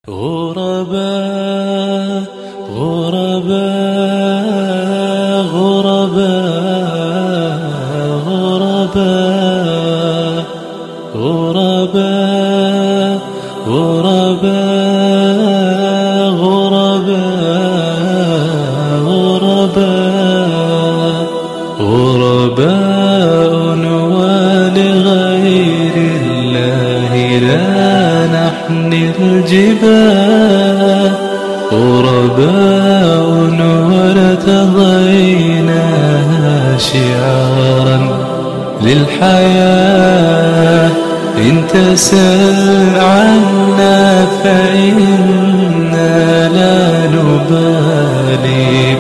غرباء غرباء غرباء غرباء غرباء غرباء غرباء غرباء غرباء ولغير الله لا نحمل الجبال غرباء ولتضيناها شعارا للحياة إن تسل عنا فإنا لا نبالي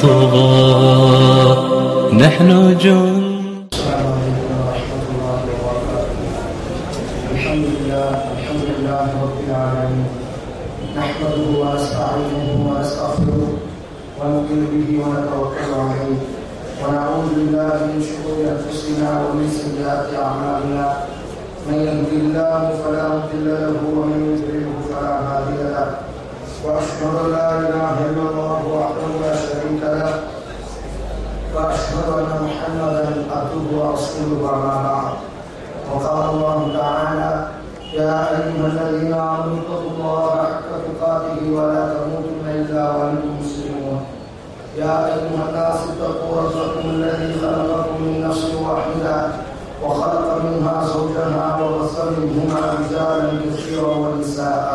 بالطغاة نحن جند السلام عليكم ورحمة الله وبركاته. الحمد لله الحمد لله رب العالمين نحمده ونستعينه ونستغفره ونؤمن به ونتوكل عليه ونعوذ بالله من شرور انفسنا ومن سيئات اعمالنا من يهد الله فلا مضل له ومن يضلله فلا هادي له واشهد ان لا اله الا الله وحده لا شريك له واشهد ان محمدا عبده ورسوله اما بعد وقال الله تعالى يا ايها الذين امنوا اتقوا الله حق تقاته ولا تموتن الا وانتم مسلمون يا ايها الناس اتقوا ربكم الذي خلقكم من نفس واحده وخلق منها زوجها وبث منهما رجالا كثيرا ونساء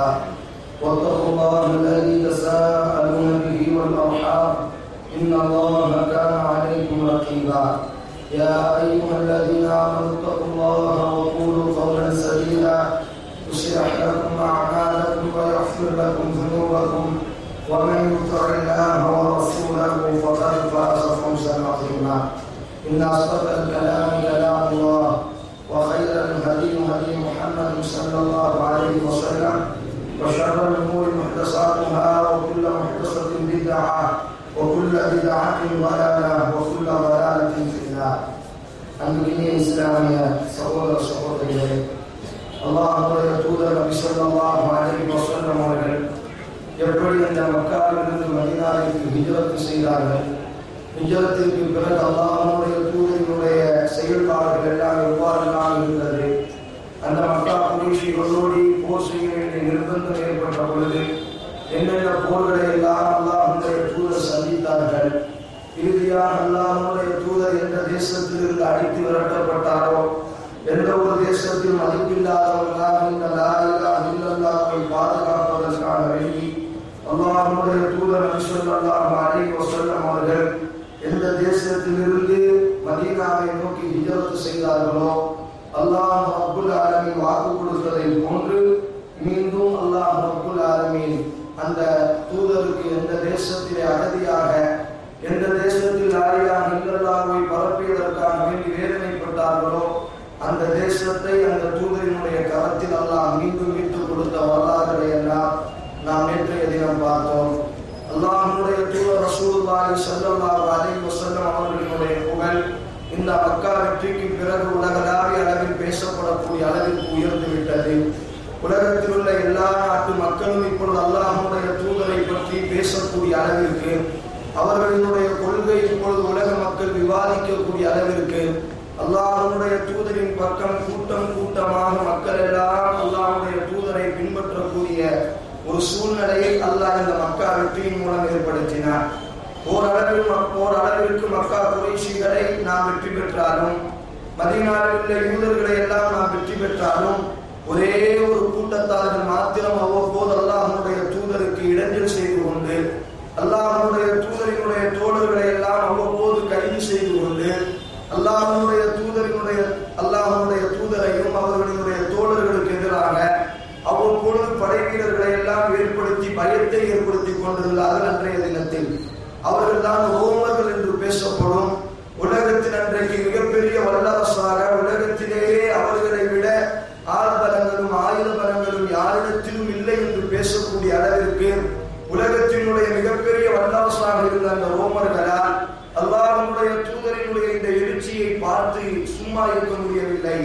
واتقوا الله الذي تساءلون به والارحام إن الله كان عليكم رقيبا يا أيها الذين آمنوا اتقوا الله وقولوا قولا سديدا يصلح لكم أعمالكم ويغفر لكم ذنوبكم ومن يطع الله ورسوله فقد فاز فوزا عظيما إن أصدق الكلام كلام الله وخير الهدي هدي محمد صلى الله عليه وسلم وشر الأمور محدثاتها وكل محدثة بدعة وكل بدعة ضلالة وكل ضلالة في النار அன்பினிய இஸ்லாமிய சகோதர சகோதரிகளே அல்லாஹுடைய தூதர் நபி ஸல்லல்லாஹு அலைஹி வஸல்லம் அவர்கள் எப்படி இந்த மக்காவிலிருந்து மதீனாவிற்கு ஹிஜ்ரத் செய்தார்கள் ஹிஜ்ரத்திற்கு பிறகு அல்லாஹ்வுடைய தூதரினுடைய செயல்பாடுகள் எல்லாம் எவ்வாறெல்லாம் இருந்தது அந்த மக்கா குறைஷிகளோடு போர் செய்ய வேண்டிய நிர்பந்தம் ஏற்பட்ட பொழுது என்னென்ன போர்களை எல்லாம் அல்லாஹுடைய தூதர் சந்தித்தார்கள் இறுதியாக அல்லாஹுடைய தூதர் எந்த தேசத்திலிருந்து அடித்து விரட்டப்பட்டாரோ எந்த ஒரு தேசத்தில் மதிப்பில்லாதவர்களாக இந்த லாயிலா இல்லல்லாவை பாதுகாப்பதற்காக வேண்டி அல்லாஹுடைய தூதர் நபிசல்லாஹு அலைஹி வஸல்லம் அவர்கள் எந்த தேசத்திலிருந்து மதீனாவை நோக்கி ஹிஜரத் செய்தார்களோ அல்லாஹ் அப்துல் ஆலமீன் வாக்கு கொடுத்ததை போன்று மீண்டும் அல்லாஹ் அப்துல் ஆலமீன் அந்த தூதருக்கு எந்த தேசத்திலே அகதியாக எந்த தேசத்தில் ஆரியாக இல்லல்லாவை பரப்பியதற்காக வேண்டி வேதனைப்பட்டார்களோ அந்த தேசத்தை அந்த தூதரினுடைய கரத்தில் அல்லாஹ் மீண்டும் மீட்டுக் கொடுத்த வரலாறுகளை எல்லாம் நாம் நேற்றைய தினம் பார்த்தோம் அல்லாஹ்வுடைய தூதர் ரசூலுல்லாஹி ஸல்லல்லாஹு அலைஹி வஸல்லம் அவர்களினுடைய புகழ் இந்த மக்கா வெற்றிக்கு பிறகு உலகளாவிய அளவில் பேசப்படக்கூடிய அளவிற்கு உயர்ந்து விட்டது உலகத்தில் உள்ள எல்லா நாட்டு மக்களும் இப்பொழுது அல்லாஹுடைய தூதரை பற்றி பேசக்கூடிய அளவிற்கு அவர்களினுடைய கொள்கை இப்பொழுது உலக மக்கள் விவாதிக்கக்கூடிய அளவிற்கு அல்லாஹனுடைய தூதரின் பக்கம் கூட்டம் கூட்டமாக மக்கள் எல்லாம் அல்லாஹுடைய தூதரை பின்பற்றக்கூடிய ஒரு சூழ்நிலையை அல்லாஹ் இந்த மக்கா வெற்றியின் மூலம் ஏற்படுத்தினார் ஓரளவில் ஓரளவிற்கு மக்கா குறைஷிகளை நாம் வெற்றி பெற்றாலும் மதினாவில் உள்ள யூதர்களை எல்லாம் நாம் வெற்றி பெற்றாலும் ஒரே ஒரு கூட்டத்தார்கள் மாத்திரம் அவ்வப்போது அல்லாஹனுடைய தூதருக்கு இடைஞ்சல் செய்து கொண்டு அல்லாஹனுடைய தூதரினுடைய தோழர்களை எல்லாம் அவ்வப்போது கைது செய்து கொண்டு அல்லாஹனுடைய தூதரினுடைய அல்லாஹனுடைய தூதரையும் அவர்களினுடைய தோழர்களுக்கு எதிராக அவ்வப்பொழுது படை வீரர்களை எல்லாம் ஏற்படுத்தி பயத்தை ஏற்படுத்தி கொண்டிருந்தார்கள் அன்றைய தினத்தில் அவர்கள் தான் ரோமர்கள் என்று பேசப்படும் உலகத்தின் அன்றைக்கு மிகப்பெரிய வல்லரசாக உலகத்திலேயே அவர்களை விட ஆழ்பலங்களும் ஆயுத பலங்களும் யாரிடத்திலும் இல்லை என்று பேசக்கூடிய அளவிற்கு உலகத்தினுடைய மிகப்பெரிய வல்லரசாக இருந்த அந்த ரோமர்களால் அல்லாஹனுடைய தூதரினுடைய இந்த எழுச்சியை பார்த்து சும்மா இருக்க முடியவில்லை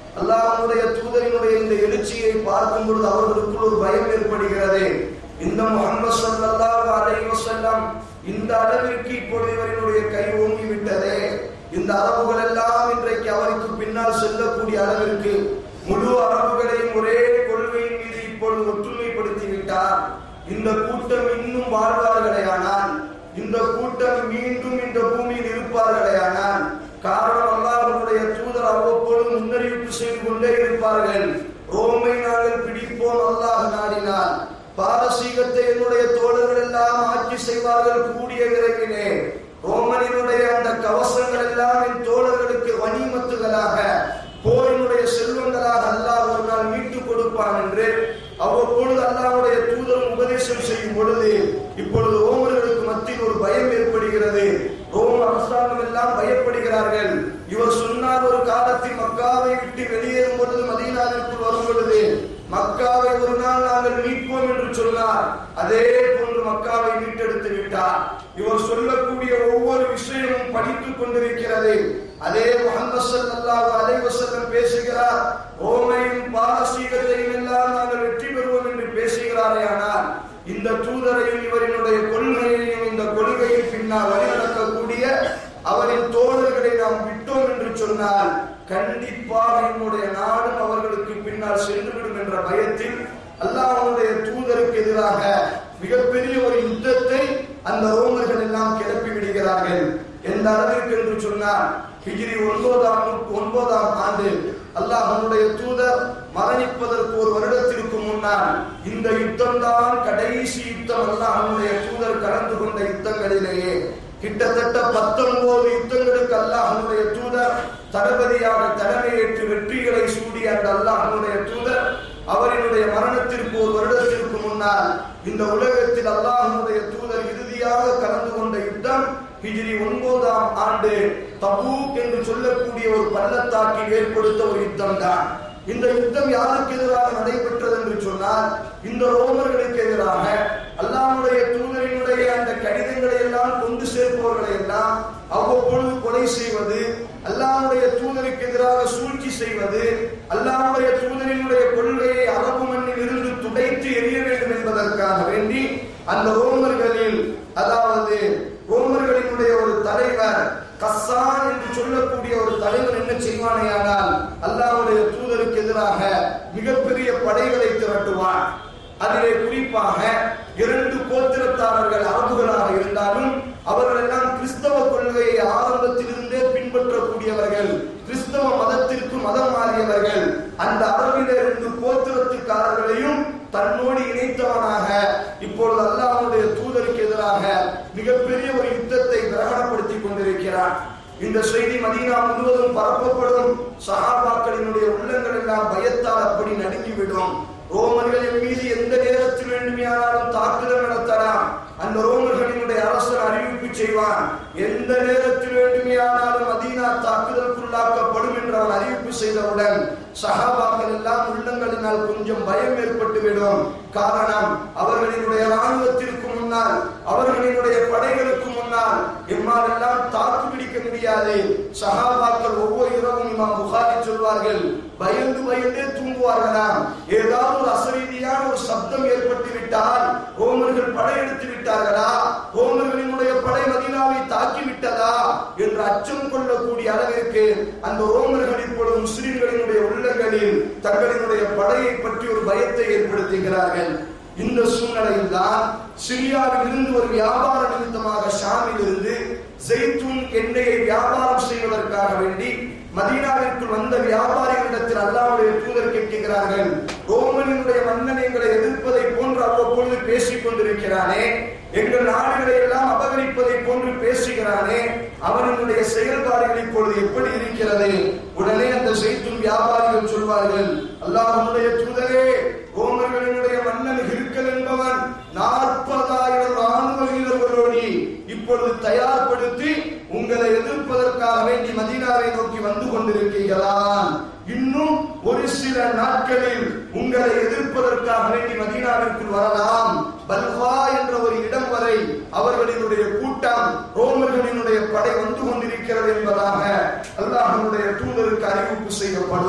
அல்லாஹ்வுடைய தூதரினுடைய இந்த எழுச்சியை பார்க்கும் பொழுது அவர்களுக்குள் ஒரு பயம் ஏற்படுகிறது இந்த முகமது ஸல்லல்லாஹு அலைஹி வஸல்லம் இந்த அளவிற்கு இப்பொழுது இவரினுடைய கை ஓங்கி விட்டதே இந்த அரபுகள் எல்லாம் இன்றைக்கு அவருக்கு பின்னால் செல்லக்கூடிய அளவிற்கு முழு அரபுகளையும் ஒரே கொள்கையின் மீது இப்பொழுது ஒற்றுமைப்படுத்தி விட்டார் இந்த கூட்டம் இன்னும் வாழ்வார்களேயானால் இந்த கூட்டம் மீண்டும் இந்த பூமியில் இருப்பார்களேயானால் காரணம் அல்லாஹ்வுடைய தூதர் அவ்வப்பொழுது முன்னறிவிப்பு செய்து கொண்டே இருப்பார்கள் ரோமை நாங்கள் பிடிப்போம் அல்லாஹ் நாடினால் பாரசீகத்தை என்னுடைய தோழர்கள் எல்லாம் ஆட்சி செய்வார்கள் கூடிய விரைவிலே ரோமனினுடைய அந்த கவசங்கள் எல்லாம் என் தோழர்களுக்கு வணிமத்துகளாக போரினுடைய செல்வங்களாக அல்லாஹ் ஒரு நாள் மீட்டுக் கொடுப்பான் என்று அவ்வப்பொழுது அல்லாஹ்வுடைய தூதரும் உபதேசம் செய்யும் பொழுது இப்பொழுது ரோமர்களுக்கு மத்தியில் ஒரு பயம் ஏற்படுகிறது ரோம அரசாங்கம் எல்லாம் பயப்படுகிறார்கள் இவர் சொன்னார் ஒரு காலத்தில் மக்காவை விட்டு வெளியேறும் பொழுது மதீனாவிற்குள் வரும் பொழுது மக்காவை ஒரு நாள் நாங்கள் மீட்போம் என்று சொன்னார் அதே போன்று மக்காவை மீட்டெடுத்து விட்டார் இவர் சொல்லக்கூடிய ஒவ்வொரு விஷயமும் படித்துக் கொண்டிருக்கிறது அதே முகமது ஸல்லல்லாஹு அலைஹி வஸல்லம் பேசுகிறார் ரோமையும் பாரசீகத்தையும் எல்லாம் நாங்கள் வெற்றி பெறுவோம் என்று பேசுகிறாரே ஆனால் இந்த தூதரையும் இவரினுடைய கொள்கையையும் இந்த கொள்கையின் பின்னால் வழிநடக்கக்கூடிய அவரின் தோழர்களை நாம் விட்டோம் என்று சொன்னால் கண்டிப்பாக என்னுடைய நாடும் அவர்களுக்கு பின்னால் சென்றுவிடும் என்ற பயத்தில் அல்லாஹ்வுடைய தூதருக்கு எதிராக மிகப்பெரிய ஒரு யுத்தத்தை அந்த ரோமர்கள் எல்லாம் கிளப்பி விடுகிறார்கள் எந்த அளவிற்கு என்று சொன்னால் ஹிஜ்ரி ஒன்பதாம் நூற்று- ஒன்பதாம் ஆண்டு அல்லாஹ்வுடைய தூதர் மரணிப்பதற்கு ஒரு வருடத்திற்கு முன்னால் இந்த யுத்தம் தான் கடைசி யுத்தம் அல்லாஹ்வுடைய தூதர் கலந்து கொண்ட யுத்தங்களிலேயே கிட்டத்தட்ட பத்தொன்பது யுத்தங்களுக்கு அல்லாஹ்வுடைய தூதர் தளபதியாக தலைமையேற்று வெற்றிகளை சூடிய அந்த அல்லாஹ்வுடைய தூதர் அவரினுடைய மரணத்திற்கு ஒரு வருடத்திற்கு முன்னால் இந்த உலகத்தில் அல்லாஹ்வுடைய தூதர் இறுதியாக கலந்து கொண்ட யுத்தம் ஹிஜ்ரி ஒன்பதாம் ஆண்டு தபூக் என்று சொல்லக்கூடிய ஒரு பள்ளத்தாக்கில் ஏற்படுத்த ஒரு யுத்தம் தான் இந்த யுத்தம் யாருக்கு எதிராக நடைபெற்றது என்று சொன்னால் இந்த ரோமர்களுக்கு எதிராக அல்லாஹ்வுடைய தூதரினுடைய அந்த கடிதங்களை எல்லாம் கொண்டு சேர்ப்பவர்களை எல்லாம் அவ்வப்பொழுது கொலை செய்வது அல்லாஹ்வுடைய தூதருக்கு எதிராக சூழ்ச்சி செய்வது அல்லாஹ்வுடைய தூதரினுடைய கொள்கையை அரபு மண்ணில் இருந்து துடைத்து எறிய வேண்டும் என்பதற்காக வேண்டி அந்த ரோமர்களில் அதாவது ரோமர்களினுடைய ஒரு தலைவர் கஸ்ஸான் என்று சொல்லக்கூடிய ஒரு தலைவர் என்ன செய்வானேயானால் அல்லாஹ்வுடைய தூதருக்கு எதிராக மிகப்பெரிய படைகளை திரட்டுவான் அதிலே குறிப்பாக இரண்டு கோத்திரத்தாரர்கள் அரபுகளாக இருந்தாலும் அவர்கள் எல்லாம் கிறிஸ்தவ கொள்கையை ஆரம்பத்திலிருந்தே பின்பற்றக்கூடியவர்கள் கிறிஸ்தவ மதத்திற்கு மதம் மாறியவர்கள் அந்த அரபிலே இரண்டு கோத்திரத்துக்காரர்களையும் தன்னோடு இணைத்தவனாக இப்பொழுது அல்லாஹ்வுடைய தூதருக்கு எதிராக மிகப்பெரிய ஒரு யுத்தத்தை பிரகடனப்படுத்திக் கொண்டிருக்கிறான் இந்த செய்தி மதீனா முழுவதும் பரப்பப்படும் சஹாபாக்களினுடைய உள்ளங்கள் எல்லாம் பயத்தால் அப்படி நடுங்கிவிடும் ரோமர்கள் என் மீது எந்த நேரத்தில் வேண்டுமையானாலும் தாக்குதல் நடத்தலாம் அந்த ரோமர்களினுடைய அரசர் அறிவிப்பு செய்வான் எந்த நேரத்தில் வேண்டுமையானாலும் மதீனா தாக்குதலுக்குள்ளாக்கப்படும் என்று அவன் அறிவிப்பு செய்தவுடன் சஹாபாக்கள் எல்லாம் உள்ளங்களினால் கொஞ்சம் பயம் ஏற்பட்டுவிடும் காரணம் அவர்களினுடைய ராணுவத்திற்கு முன்னால் அவர்களினுடைய படைகளுக்கு முன்னால் எம்மால் எல்லாம் தாக்கு பிடிக்க முடியாது சஹாபாக்கள் ஒவ்வொரு இரவும் இமாம் புகாரி சொல்வார்கள் பயந்து பயந்தே தூங்குவார்களாம் ஏதாவது ஒரு அசரீதியான ஒரு சப்தம் ஏற்பட்டு விட்டால் ரோமர்கள் படையெடுத்து விட்டார்களா ரோமர்களினுடைய படை மதீனாவை தாக்கி விட்டதா என்று அச்சம் கொள்ளக்கூடிய அளவிற்கு அந்த ரோமர்கள் இப்பொழுது முஸ்லிம்களினுடைய உள்ளங்களில் தங்களினுடைய படையை பற்றி ஒரு பயத்தை ஏற்படுத்துகிறார்கள் இந்த சூழ்நிலையில் தான் சிரியாவில் இருந்து ஒரு வியாபார நிமித்தமாக ஷாமில் இருந்து ஜெய்தூன் எண்ணெயை வியாபாரம் செய்வதற்காக வேண்டி மதீனாவிற்குள் வந்த வியாபாரிகளிடத்தில் அல்லாவுடைய தூதர் கேட்கிறார்கள் ரோமனினுடைய மன்னன் எங்களை எதிர்ப்பதை போன்று அவ்வப்பொழுது பேசிக் கொண்டிருக்கிறானே எங்கள் நாடுகளை எல்லாம் அபகரிப்பதை போன்று பேசுகிறானே அவனுடைய செயல்பாடுகள் இப்பொழுது எப்படி இருக்கிறது உடனே அந்த செய்தும் வியாபாரிகள் சொல்வார்கள் அல்லாஹ்வுடைய தூதரே ரோமர்களினுடைய மன்னன் ஹிருக்கல் என்பவன் நாற்பதாயிரம் ராணுவ வீரர்களோடு இப்பொழுது தயார்படுத்தி உங்களை எதிர்ப்பதற்காக வேண்டி மதீனாவை நோக்கி வந்து கொண்டிருக்கிறீர்களாம் இன்னும் ஒரு சில நாட்களில் உங்களை எதிர்ப்பதற்காக வேண்டி மதீனாவிற்குள் வரலாம் பல்வா என்ற ஒரு இடம் வரை அவர்களினுடைய கூட்டம் ரோமர்களினுடைய படை வந்து கொண்டிருக்கிறது என்பதாக அல்லாஹனுடைய தூதருக்கு அறிவிப்பு செய்யப்படும்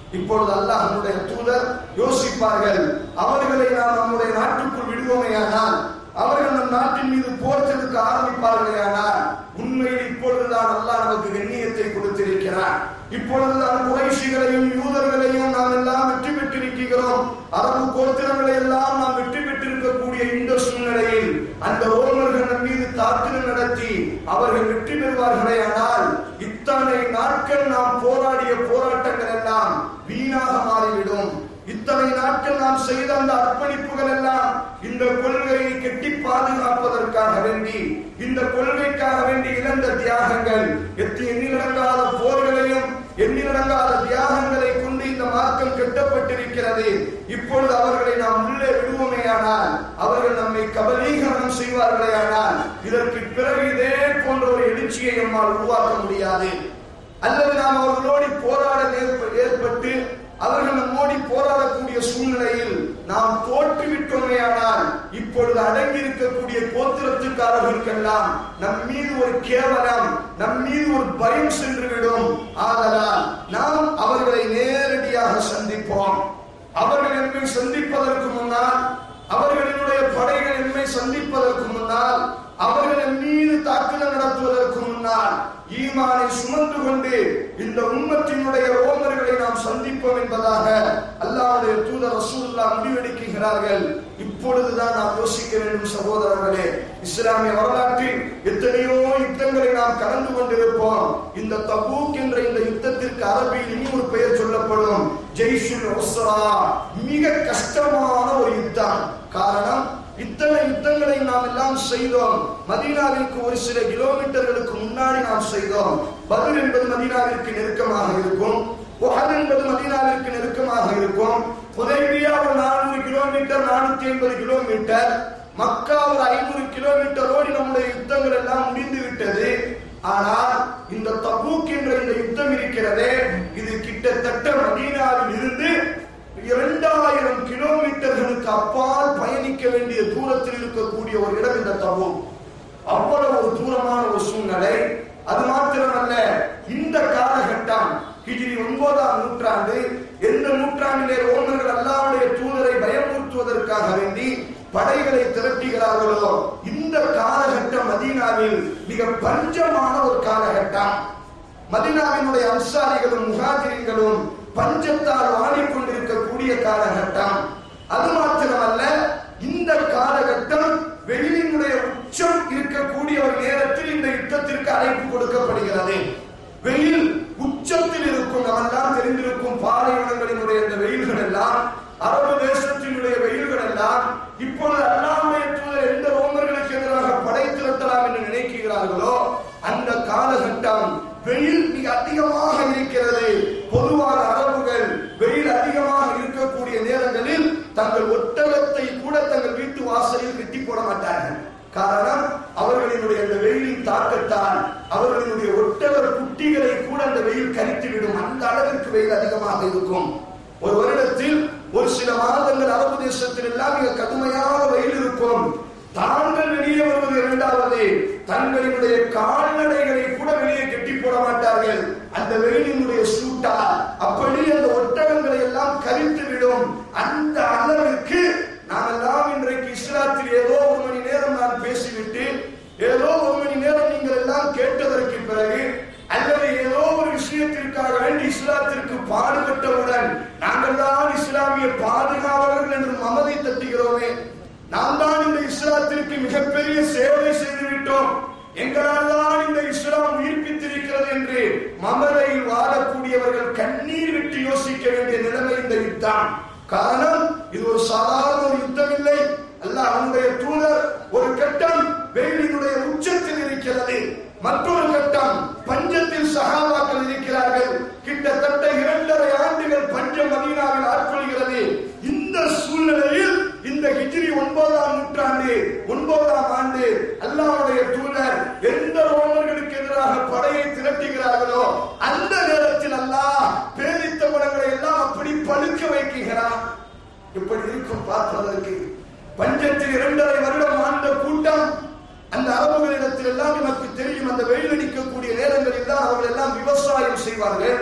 இப்பொழுது அல்லாஹ்வுடைய தூதர் யோசிப்பார்கள் அவர்களை நாம் நம்முடைய நாட்டுக்குள் விடுவோமேயானால் அவர்கள் நம் நாட்டின் மீது போர் தொடுக்க ஆரம்பிப்பார்களேயானால் உண்மையில் இப்பொழுதுதான் அல்லாஹ் நமக்கு கண்ணியத்தை கொடுத்திருக்கிறார் இப்பொழுதுதான் குறைஷிகளையும் யூதர்களையும் நாம் எல்லாம் வெற்றி பெற்றிருக்கிறோம் அரபு கோத்திரங்களை எல்லாம் நாம் வெற்றி பெற்றிருக்கக்கூடிய இந்த சூழ்நிலையில் அந்த ரோமர்கள் நம் மீது தாக்குதல் நடத்தி அவர்கள் வெற்றி பெறுவார்களே ஆனால் இத்தனை நாட்கள் நாம் போராடிய போராட்டங்கள் எல்லாம் வீணாக மாறிவிடும் இத்தனை நாட்கள் நாம் செய்த அந்த அர்ப்பணிப்புகள் எல்லாம் இந்த கொள்கையை கெட்டி பாதுகாப்பதற்காக வேண்டி இந்த கொள்கைக்காக வேண்டி இழந்த தியாகங்கள் எத்தி எண்ணிலடங்காத போர்களையும் எண்ணிலடங்காத தியாகங்களை கொண்டு இந்த மார்க்கம் கட்டப்பட்டிருக்கிறது இப்பொழுது அவர்களை நாம் உள்ளே விடுவோமேயானால் அவர்கள் நம்மை கபலீகரணம் செய்வார்களேயானால் இதற்கு பிறகு இதே போன்ற ஒரு எழுச்சியை நம்மால் உருவாக்க முடியாது அல்லது நாம் அவர்களோடு போராட ஏற்ப- ஏற்பட்டு அவர்கள் நம்மோடி போராடக்கூடிய சூழ்நிலையில் நாம் தோற்றுவிட்டோமேயானால் இப்பொழுது அடங்கி இருக்கக்கூடிய கோத்திரத்துக்காரர்களுக்கெல்லாம் நம் மீது ஒரு கேவலம் நம் மீது ஒரு பயம் சென்றுவிடும் ஆதலால் நாம் அவர்களை நேரடியாக சந்திப்போம் அவர்கள் என்னை சந்திப்பதற்கு முன்னால் அவர்களினுடைய படைகள் என்னை சந்திப்பதற்கு முன்னால் அவர்கள் என் மீது தாக்குதல் நடத்துவதற்கு முன்னால் ஈமானை சுமந்து கொண்டு இந்த உம்மத்தினுடைய ரோமர்களை நாம் சந்திப்போம் என்பதாக அல்லாஹ்வுடைய தூதர் ரசூலுல்லாஹ் முடிவெடுக்கிறார்கள் இப்பொழுதுதான் நாம் யோசிக்க வேண்டும் சகோதரர்களே இஸ்லாமிய வரலாற்றில் எத்தனையோ யுத்தங்களை நாம் கடந்து கொண்டிருப்போம் இந்த தபூக் என்ற இந்த யுத்தத்திற்கு அரபியில் இனி ஒரு பெயர் சொல்லப்படும் ஜெய்ஷுல் உஸ்ரா மிக கஷ்டமான ஒரு யுத்தம் காரணம் இத்தனை யுத்தங்களை நாம் எல்லாம் செய்தோம் மதீனாவிற்கு ஒரு சில கிலோமீட்டர்களுக்கு முன்னாடி நாம் செய்தோம் பதில் என்பது மதீனாவிற்கு நெருக்கமாக இருக்கும் உஹத் என்பது மதீனாவிற்கு நெருக்கமாக இருக்கும் ஹுதைபியா ஒரு நானூறு கிலோமீட்டர் நானூத்தி ஐம்பது கிலோமீட்டர் மக்கா ஒரு ஐநூறு கிலோமீட்டரோடு நம்முடைய யுத்தங்கள் எல்லாம் முடிந்து விட்டது ஆனால் இந்த தபூக் என்ற இந்த யுத்தம் இருக்கிறதே இது கிட்டத்தட்ட மதீனாவில் இருந்து இரண்டாயிரம் கிலோமீட்டர்களுக்கு அப்பால் பயணிக்க வேண்டிய தூரத்தில் இருக்கக்கூடிய ஒரு இடம் இந்த தபூக் அவ்வளவு ஒரு தூரமான ஒரு சூழ்நிலை அது மாத்திரமல்ல இந்த காலகட்டம் ஹிஜ்ரி ஒன்பதாம் நூற்றாண்டு எந்த நூற்றாண்டிலே ரோமர்கள் அல்லாவுடைய தூதரை பயமுறுத்துவதற்காக வேண்டி படைகளை திரட்டுகிறார்களோ இந்த காலகட்டம் மதீனாவில் மிக பஞ்சமான ஒரு காலகட்டம் மதினாவினுடைய அன்சாரிகளும் முகாதிரிகளும் பஞ்சத்தால் வாடிக்கொண்டிருக்கக்கூடிய காலகட்டம் அது மாத்திரமல்ல இந்த காலகட்டம் வெயிலினுடைய உச்சம் இருக்கக்கூடிய ஒரு நேரத்தில் இந்த யுத்தத்திற்கு அழைப்பு கொடுக்கப்படுகிறது வெயில் உச்சத்தில் இருக்கும் நம்மெல்லாம் தெரிந்திருக்கும் பாலைவனங்களினுடைய இந்த வெயில்கள் எல்லாம் அரபு தேசத்தினுடைய வெயில்கள் எல்லாம் இப்பொழுது அல்லாவுடைய தூதர் எந்த ரோமர்களுக்கு எதிராக படை திரட்டலாம் என்று நினைக்கிறார்களோ அந்த காலகட்டம் வெயில் மிக அதிகமாக இருக்கிறது பொதுவான அரபுகள் வெயில் அதிகமாக இருக்கக்கூடிய நேரங்களில் தங்கள் ஒட்டகத்தை கூட தங்கள் வீட்டு வாசலில் கட்டி போட மாட்டார்கள் காரணம் அவர்களினுடைய அந்த வெயிலின் தாக்கத்தால் அவர்களினுடைய ஒட்டகர் குட்டிகளை கூட அந்த வெயில் கரித்து விடும் அந்த அளவிற்கு வெயில் அதிகமாக இருக்கும் ஒரு வருடத்தில் ஒரு சில மாதங்கள் அரபு தேசத்தில் எல்லாம் மிக கடுமையான வெயில் இருக்கும் தாங்கள் வெளியே வருவது இரண்டாவது தங்களினுடைய கால்நடைகளை கூட வெளியே கட்டி போட மாட்டார்கள் அந்த வெயிலினுடைய சூட்டா அப்படி அந்த ஒட்டகங்களை எல்லாம் கரித்து விடும் அந்த அளவிற்கு நாம் எல்லாம் இன்றைக்கு இஸ்லாத்தில் ஏதோ ஒரு மணி நேரம் நான் பேசிவிட்டு ஏதோ ஒரு மணி நேரம் நீங்கள் எல்லாம் கேட்டதற்கு பிறகு அல்லது ஏதோ ஒரு விஷயத்திற்காக வேண்டி இஸ்லாத்திற்கு பாடுபட்டவுடன் நாங்கள் தான் இஸ்லாமிய பாதுகாவலர்கள் என்று மமதை தட்டுகிறோமே நாம் தான் இந்த இஸ்லாத்திற்கு மிகப்பெரிய சேவை செய்து விட்டோம் எங்களால் தான் இந்த இஸ்லாம் உயிர்ப்பித்திருக்கிறது என்று மமதையில் வாழக்கூடியவர்கள் கண்ணீர் விட்டு யோசிக்க வேண்டிய நிலைமை இந்த யுத்தம் காரணம் இது ஒரு சாதாரண ஒரு யுத்தம் இல்லை அல்லாஹ் அவனுடைய தூதர் ஒரு கட்டம் வெயிலினுடைய உச்சத்தில் இருக்கிறது மற்றொரு கட்டம் பஞ்சத்தில் சகாபாக்கள் இருக்கிறார்கள் கிட்டத்தட்ட இரண்டரை ஆண்டுகள் பஞ்சம் மதீனாவில் ஆட்கொள்கிறது இந்த சூழ்நிலையில் இந்த ஹிஜ்ரி ஒன்பதாம் நூற்றாண்டு ஒன்பதாம் ஆண்டு அல்லாஹ்வுடைய தூதர் எந்த ரோமர்களுக்கு எதிராக படையை திரட்டுகிறார்களோ அந்த நேரத்தில் அல்லாஹ் பேரித்த படங்களை எல்லாம் அப்படி பழுக்க வைக்கிறான் இப்படி இருக்கும் பார்ப்பதற்கு பஞ்சத்தில் இரண்டரை வருடம் ஆண்ட கூட்டம் அந்த அரபுகளிடத்தில் எல்லாம் நமக்கு தெரியும் அந்த வெயில் அடிக்கக்கூடிய நேரங்களில் தான் அவர்கள் எல்லாம் விவசாயம் செய்வார்கள்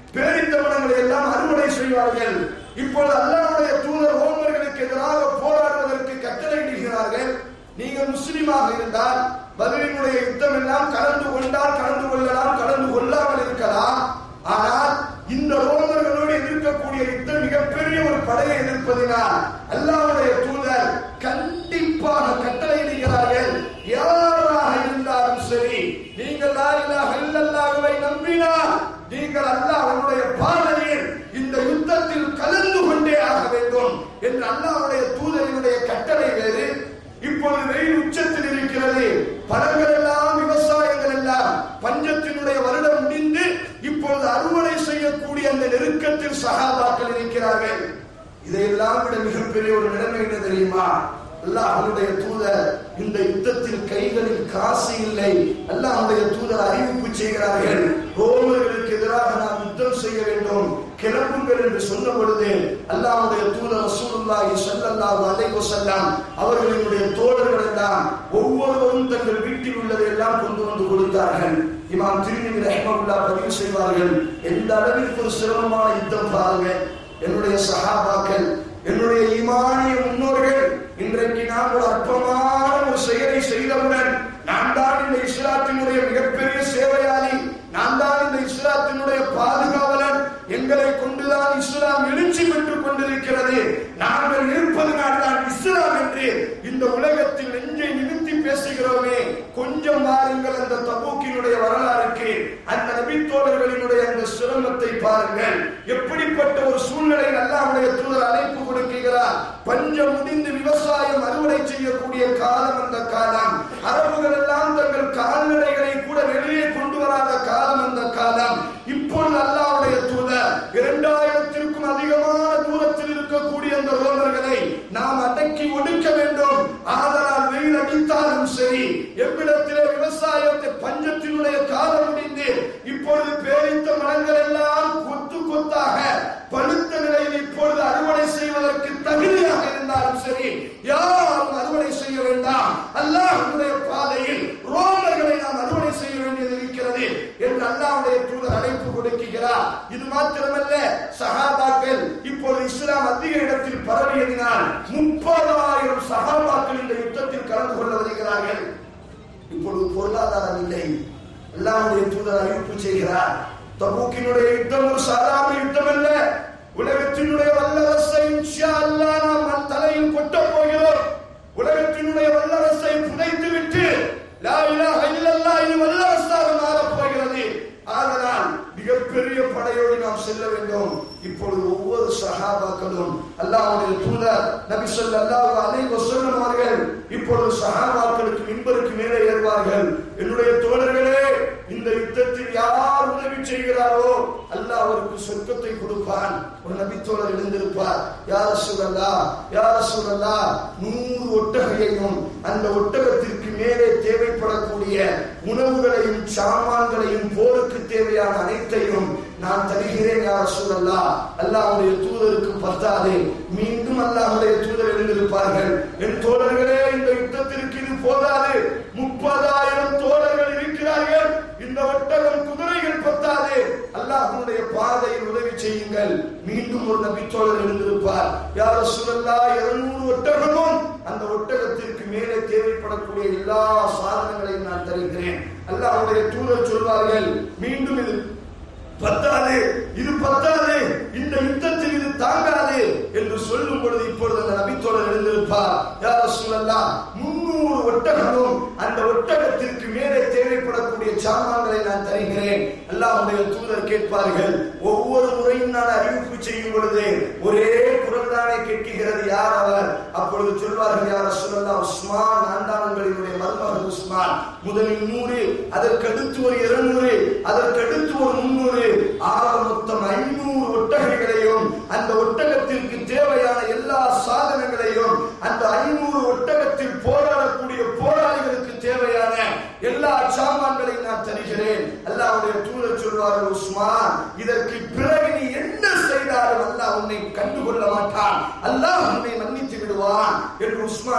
பேரித்தவனங்களை எல்லாம் அறுவடை செய்வார்கள் இப்பொழுது அல்லாஹ்வுடைய தூதர் ரோமர்களுக்கு எதிராக போராடுவதற்கு கட்டளையிடுகிறார்கள் நீங்கள் முஸ்லிமாக இருந்தால் பதிலினுடைய யுத்தம் எல்லாம் கலந்து கொண்டால் கலந்து கொள்ளலாம் கலந்து கொள்ளாமல் இருக்கலாம் ஆனால் இந்த ரோமர்களோடு எதிர்க்கக்கூடிய யுத்தம் மிகப்பெரிய ஒரு படையை எதிர்ப்பதினால் அல்லாஹ்வுடைய தூதர் கண்டிப்பாக கட்டளையிடுகிறார்கள் யாராக இருந்தாலும் சரி நீங்கள் லா இலாஹ இல்லல்லாஹுவை நம்பினால் நீங்கள் அல்லாஹ்வுடைய பாதையில் இந்த யுத்தத்தில் கலந்து கொண்டே ஆக வேண்டும் என்று அல்லாஹ்வுடைய தூதரினுடைய கட்டளை வேறு இப்பொழுது வெயில் உச்சத்தில் இருக்கிறது பழங்கள் எல்லாம் விவசாயங்கள் எல்லாம் பஞ்சத்தினுடைய வருடம் முடிந்து இப்பொழுது அறுவடை செய்யக்கூடிய அந்த நெருக்கத்தில் சகாபாக்கள் இருக்கிறார்கள் இதையெல்லாம் விட மிகப்பெரிய ஒரு நிலைமை என்ன தெரியுமா அல்லாஹ்வுடைய தூதர் இந்த யுத்தத்தில் கைகளில் காசு இல்லை அல்லாஹ்வுடைய தூதர் அறிவிப்பு செய்கிறார்கள் ரோமர்களுக்கு எதிராக நாம் யுத்தம் செய்ய வேண்டும் கிளம்புங்கள் என்று சொன்ன பொழுது அல்லாஹ்வுடைய தூதர் ரசூலுல்லாஹி ஸல்லல்லாஹு அலைஹி வஸல்லம் அவர்களினுடைய தோழர்கள் எல்லாம் ஒவ்வொருவரும் தங்கள் வீட்டில் உள்ளதை எல்லாம் கொண்டு வந்து கொடுத்தார்கள் இமாம் திருமதி ரஹ்மத்துல்லா பதிவு செய்வார்கள் எந்த அளவிற்கு ஒரு சிரமமான யுத்தம் பாருங்க என்னுடைய சஹாபாக்கள் என்னுடைய ஈமானிய முன்னோர்கள் இன்றைக்கு நாம் ஒரு அற்பமான ஒரு செயலை செய்தவுடன் நான் தான் இந்த இஸ்லாத்தினுடைய மிகப்பெரிய சேவையாளி நான் தான் இந்த இஸ்லாத்தினுடைய பாதுகாவலன் எங்களை கொண்டுதான் இஸ்லாம் எழுச்சி பெற்றுக் கொண்டிருக்கிறது நாங்கள் இருப்பதனால் தான் இஸ்லாம் என்று இந்த உலகத்தில் நெஞ்சை நிறுத்தி பேசுகிறோமே கொஞ்சம் வாருங்கள் அந்த தபூக்கினுடைய வரலாறுக்கு அந்த நபித்தோழர்களினுடைய அந்த சிரமத்தை பாருங்கள் எப்படிப்பட்ட ஒரு சூழ்நிலையில் அல்லாஹ்வுடைய தூதர் அழைப்பு கொடுக்கிறார் பஞ்சம் முடிந்து விவசாயம் அறுவடை செய்யக்கூடிய காலம் அந்த காலம் அரபுகள் எல்லாம் தங்கள் கால்நடைகளை கூட வெளியே கொண்டு வராத காலம் அந்த காலம் இப்பொழுது அல்லாஹ்வுடைய தூதர் இரண்டாயிரத்திற்கும் அதிகமான தூரத்தில் இருக்கக்கூடிய அந்த ரோமர்களை நாம் அடக்கி ஒடுக்க வேண்டும் ஆதலால் வெயில் அடித்தாலும் சரி எவ்விடத்திலே விவசாயத்தை பஞ்சத்தினுடைய காலம் முடிந்து இப்பொழுது பேரித்த மரங்கள் எல்லாம் கொத்து கொத்தாக பழுத்த நிலையில் இப்பொழுது அறுவடை செய்வதற்கு தகுதியாக இருந்தாலும் சரி யாரும் அறுவடை செய்ய வேண்டாம் அல்லாஹ்வுடைய பாதையில் ரோமர்களை நாம் அறுவடை செய்ய வேண்டியது இருக்கிறது என்று அல்லாஹ்வுடைய தூதர் அழைப்பு கொடுக்கிறார் இது மாத்திரமல்ல சஹாபாக்கள் இப்பொழுது இஸ்லாம் அதிக இடத்தில் பரவியதினால் முப்பதாயிரம் சஹாபாக்கள் இந்த யுத்தத்தில் கலந்து கொள்ள வருகிறார்கள் இப்பொழுது பொருளாதாரம் இல்லை அல்லாஹ்வுடைய தூதர் அறிவிப்பு செய்கிறார் தபூக்கினுடைய யுத்தம் ஒரு சாதாரண யுத்தம் அல்ல உலகத்தினுடைய வல்லரசை இன்ஷா அல்லாஹ் நாம் நம் தலையில் கொட்டப் போகிறோம் உலகத்தினுடைய வல்லரசை புதைத்து விட்டு லா இலாஹ இல்லல்லாஹ் இது வல்லரசாக மாறப் போகிறது ஆதலால் மிகப்பெரிய படையோடு நாம் செல்ல வேண்டும் இப்பொழுது ஒவ்வொரு சஹாபாக்களும் அல்லாஹ்வுடைய தூதர் நபி ஸல்லல்லாஹு அலைஹி வஸல்லம் அவர்கள் இப்பொழுது சஹாபாக்களுக்கு மின்பருக்கு மேலே ஏறுவார்கள் என்னுடைய தோழர்களே இந்த யுத்தத்தில் யார் உதவி செய்கிறாரோ அல்லாஹ் அவருக்கு சொர்க்கத்தை கொடுப்பான் ஒரு நபி தோழர் எழுந்திருப்பார் யார் சுரல்லா யார் சுரல்லா நூறு ஒட்டகையையும் அந்த ஒட்டகத்திற்கு மேலே தேவைப்படக்கூடிய உணவுகளையும் சாமான்களையும் போருக்கு தேவையான அனைத்தையும் நான் தருகிறேன் யார் சூழல்லா அல்லாஹ்வுடைய தூதருக்கு பத்தாது மீண்டும் அல்லாஹ்வுடைய தூதர் எழுந்திருப்பார்கள் என் தோழர்களே இந்த யுத்தத்திற்கு இது போதாது முப்பதாயிரம் தோழர்கள் இருக்கிறார்கள் இந்த ஒட்டகம் குதிரைகள் பத்தாது அல்லாஹ்வுடைய பாதையில் உதவி செய்யுங்கள் மீண்டும் ஒரு நபி தோழர் எழுந்திருப்பார் யார் சூழல்லா இருநூறு ஒட்டகமும் அந்த ஒட்டகத்திற்கு மேலே தேவைப்படக்கூடிய எல்லா சாதனங்களையும் நான் தருகிறேன் அல்லாஹ்வுடைய தூதர் சொல்வார்கள் மீண்டும் இது பத்தாது இது பத்தாது இந்த யுத்தத்தில் இது தாங்காது என்று சொல்லும் பொழுது இப்பொழுது அந்த நபித்தோழர் எழுந்திருப்பார் யார சொல்லலாம் முன்னூறு ஒட்டகமும் அந்த ஒட்டகத்திற்கு மேலே தேவைப்படக்கூடிய சாமான்களை நான் தருகிறேன் அல்லாஹ்வுடைய தூதர் கேட்பார்கள் ஒவ்வொரு முறையும் நான் அறிவிப்பு செய்யும் பொழுது ஒரே குரல் தானே கேட்கிறது யார் அவர் அப்பொழுது சொல்வார்கள் யார சொல்லலாம் உஸ்மான் ஆண்டாளங்களினுடைய மருமகன் உஸ்மான் முதலில் நூறு அதற்கடுத்து ஒரு இருநூறு அதற்கடுத்து ஒரு முன்னூறு ஆக மொத்தம் ஐநூறு ஒட்டகைகளையும் அந்த ஒட்டகத்திற்கு தேவையான எல்லா சாதனங்களையும் அந்த ஐநூறு ஒட்டகத்தில் போராடக்கூடிய போராளிகளுக்கு தேவையான எல்லா சாமான்களையும் நான் தருகிறேன் அல்லாஹ்வுடைய தூதர் சொல்வார்கள் உஸ்மான் இதற்கு பிறகு நீ என்ன செய்தாலும் அல்லாஹ் உன்னை கண்டுகொள்ள மாட்டான் அல்லாஹ் உன்னை மன்னித்து விடுவான் என்று உஸ்மான் ரதி